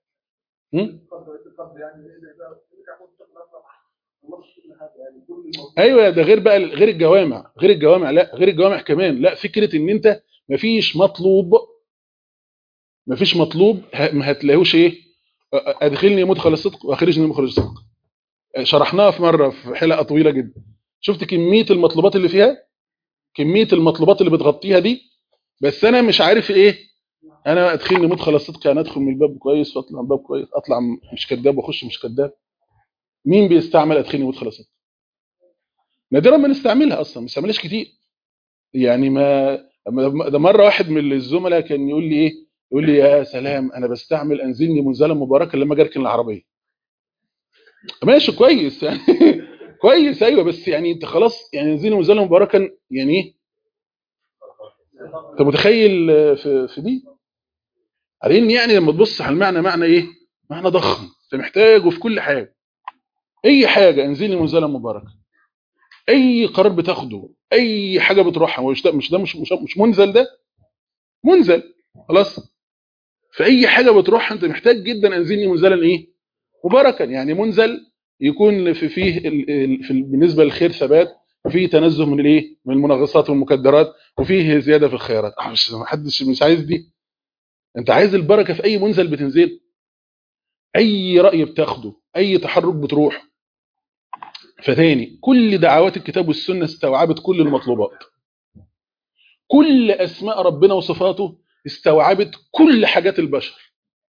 ايوه ده غير بقى غير الجوامع غير الجوامع لا غير الجوامع كمان لا فكره ان انت مفيش مطلوب مفيش مطلوب ما هتلاقيهوش ايه ادخلني مدخل الصدق واخرجني مخرج الصدق شرحناها في مره في حلقه طويله جدا شفت كميه المطلوبات اللي فيها كميه المطلوبات اللي بتغطيها دي بس انا مش عارف ايه انا ادخلني مدخل الصدق يعني ادخل من الباب كويس واطلع من الباب كويس اطلع مش كذاب واخش مش كذاب مين بيستعمل ادخلني مدخل الصدق نادرا ما نستعملها اصلا ما نستعملهاش كتير يعني ما ده مره واحد من الزملاء كان يقول لي ايه يقول لي يا سلام انا بستعمل انزلني منزلا مباركا لما اجي اركن العربيه ماشي كويس يعني كويس ايوه بس يعني انت خلاص يعني انزلني منزلا مباركا يعني ايه انت متخيل في في دي على ان يعني لما تبص على المعنى معنى ايه معنى ضخم انت محتاجه في كل حاجه اي حاجه انزلني منزلا مباركا اي قرار بتاخده اي حاجه بتروحها مش ده مش ده مش, مش, مش منزل ده منزل خلاص في اي حاجه بتروحها انت محتاج جدا انزلني منزلا ايه مباركا يعني منزل يكون في فيه في بالنسبه للخير ثبات وفيه تنزه من الايه من المنغصات والمكدرات وفيه زياده في الخيرات مش محدش مش عايز دي انت عايز البركه في اي منزل بتنزل اي راي بتاخده اي تحرك بتروح فتاني كل دعوات الكتاب والسنه استوعبت كل المطلوبات كل اسماء ربنا وصفاته استوعبت كل حاجات البشر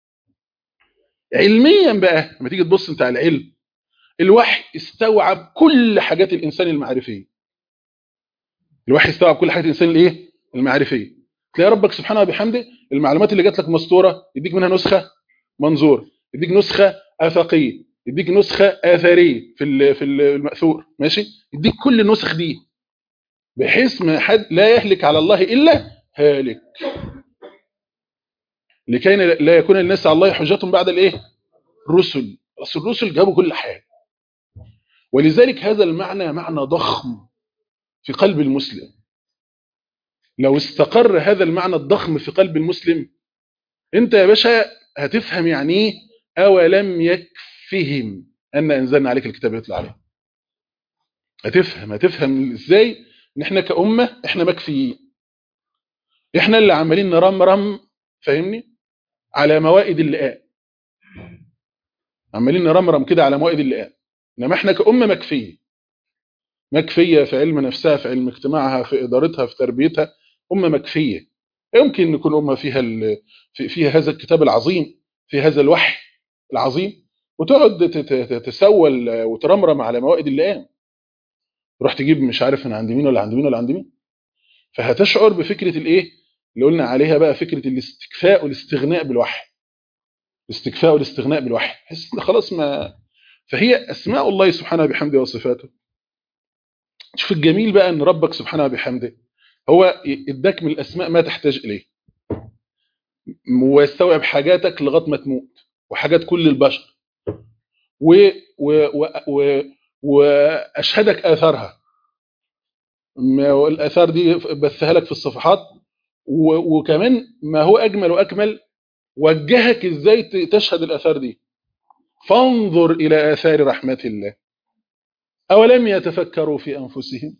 علميا بقى لما تيجي تبص انت على العلم الوحي استوعب كل حاجات الانسان المعرفيه الوحي استوعب كل حاجات الانسان الايه المعرفيه تلاقي ربك سبحانه وبحمده المعلومات اللي جات لك مسطوره يديك منها نسخه منظور يديك نسخه افقيه يديك نسخه اثريه في في الماثور ماشي يديك كل النسخ دي بحيث ما حد لا يهلك على الله الا هالك لكي لا يكون الناس على الله حجة بعد الايه الرسل اصل الرسل جابوا كل حاجه ولذلك هذا المعنى معنى ضخم في قلب المسلم لو استقر هذا المعنى الضخم في قلب المسلم انت يا باشا هتفهم يعني ايه اولم يكفهم ان انزلنا عليك الكتاب يطلع عليه هتفهم هتفهم ازاي ان احنا كأمة احنا مكفيين احنا اللي عمالين نرمرم فاهمني على موائد اللقاء عمالين نرمرم كده على موائد اللقاء انما احنا كأمة مكفية مكفية في علم نفسها في علم اجتماعها في إدارتها في تربيتها أمة مكفية يمكن نكون أمة فيها فيها هذا الكتاب العظيم في هذا الوحي العظيم وتقعد تتسول وترمرم على موائد اللئام تروح تجيب مش عارف من عند مين ولا عند مين ولا عند مين فهتشعر بفكرة الايه اللي قلنا عليها بقى فكرة الاستكفاء والاستغناء بالوحي الاستكفاء والاستغناء بالوحي حس خلاص ما فهي اسماء الله سبحانه بحمده وصفاته شوف الجميل بقى ان ربك سبحانه بحمده هو اداك من الاسماء ما تحتاج اليه ويستوعب حاجاتك لغايه ما تموت وحاجات كل البشر و و و و واشهدك اثارها الاثار دي بثها لك في الصفحات وكمان ما هو اجمل واكمل وجهك ازاي تشهد الاثار دي فانظر إلى آثار رحمة الله أولم يتفكروا في أنفسهم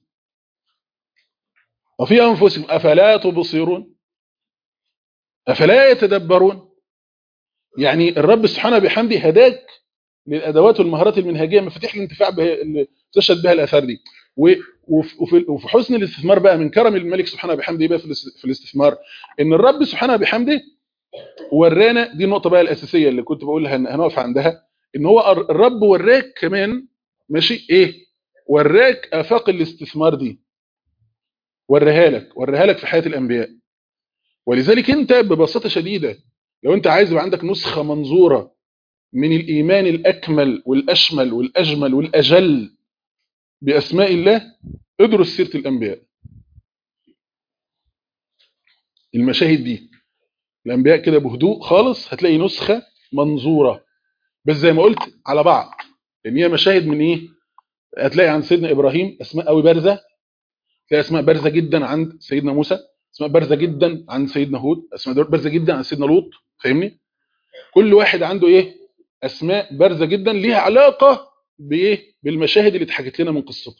وفي أنفسهم أفلا تبصرون أفلا يتدبرون يعني الرب سبحانه بحمده هداك للأدوات والمهارات المنهجية مفاتيح الانتفاع بها اللي تشهد بها الآثار دي وفي حسن الاستثمار بقى من كرم الملك سبحانه بحمده بقى في الاستثمار ان الرب سبحانه بحمده ورانا دي النقطة بقى الأساسية اللي كنت بقولها هنقف عندها ان هو الرب وراك كمان ماشي ايه وراك آفاق الاستثمار دي وريها لك وريها لك في حياة الأنبياء ولذلك انت ببساطة شديدة لو انت عايز يبقى عندك نسخة منظورة من الإيمان الأكمل والأشمل والأجمل والأجل بأسماء الله ادرس سيرة الأنبياء المشاهد دي الأنبياء كده بهدوء خالص هتلاقي نسخة منظورة بس زي ما قلت على بعض لأن هي مشاهد من إيه هتلاقي عند سيدنا إبراهيم أسماء قوي بارزة تلاقي أسماء بارزة جدا عند سيدنا موسى أسماء بارزة جدا عند سيدنا هود أسماء بارزة جدا عند سيدنا لوط فاهمني كل واحد عنده إيه أسماء بارزة جدا ليها علاقة بإيه بالمشاهد اللي اتحكت لنا من قصته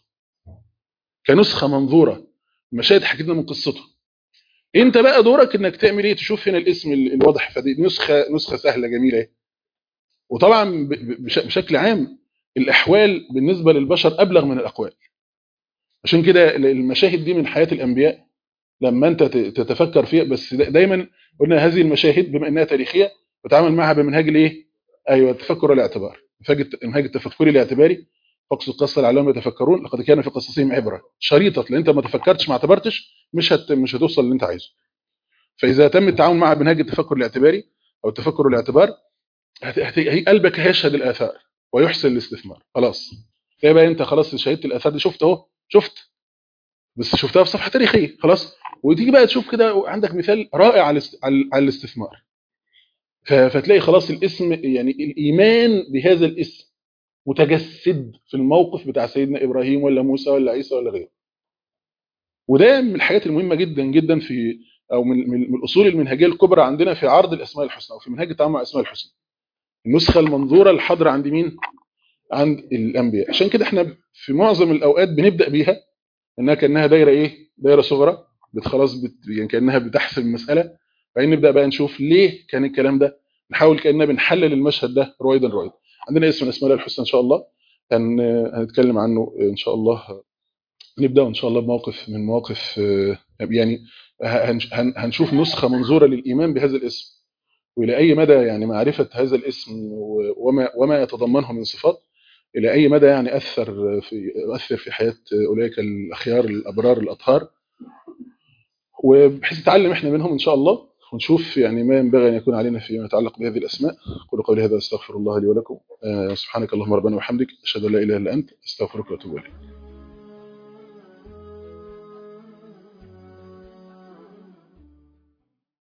كنسخة منظورة المشاهد حكت لنا من قصته انت بقى دورك انك تعمل ايه تشوف هنا الاسم الواضح فدي نسخة نسخة سهلة جميلة ايه وطبعا بشكل عام الاحوال بالنسبة للبشر ابلغ من الاقوال عشان كده المشاهد دي من حياة الانبياء لما انت تتفكر فيها بس دايما قلنا هذه المشاهد بما انها تاريخية بتعامل معها بمنهاج الايه ايوه التفكر والاعتبار منهاج التفكري الاعتباري فاقصد قصة العلام يتفكرون لقد كان في قصصهم عبرة شريطة لان انت ما تفكرتش ما اعتبرتش مش هت مش هتوصل اللي انت عايزه فاذا تم التعامل مع منهج التفكر الاعتباري او التفكر والاعتبار هي قلبك هيشهد الاثار ويحسن الاستثمار خلاص تلاقي بقى انت خلاص شهدت الاثار دي شفت اهو شفت بس شفتها في صفحه تاريخيه خلاص وتيجي بقى تشوف كده عندك مثال رائع على على الاستثمار فتلاقي خلاص الاسم يعني الايمان بهذا الاسم متجسد في الموقف بتاع سيدنا ابراهيم ولا موسى ولا عيسى ولا غيره وده من الحاجات المهمه جدا جدا في او من, من الاصول المنهجيه الكبرى عندنا في عرض الاسماء الحسنى او في منهج التعامل مع الاسماء الحسنى النسخه المنظوره الحاضره عند مين عند الانبياء عشان كده احنا في معظم الاوقات بنبدا بيها انها كانها دايره ايه دايره صغرى خلاص بت يعني كانها بتحسب المساله بعدين نبدا بقى نشوف ليه كان الكلام ده نحاول كاننا بنحلل المشهد ده رويدا رويدا عندنا اسم من اسماء الله الحسنى ان شاء الله هن هنتكلم عنه ان شاء الله نبدا ان شاء الله بموقف من مواقف يعني هنشوف نسخه منظوره للايمان بهذا الاسم والى اي مدى يعني معرفه هذا الاسم وما وما يتضمنه من صفات الى اي مدى يعني اثر في اثر في حياه اولئك الاخيار الابرار الاطهار وبحيث نتعلم احنا منهم ان شاء الله ونشوف يعني ما ينبغي ان يكون علينا فيما يتعلق بهذه الاسماء اقول قولي هذا استغفر الله لي ولكم سبحانك اللهم ربنا وبحمدك اشهد ان لا اله الا انت استغفرك واتوب اليك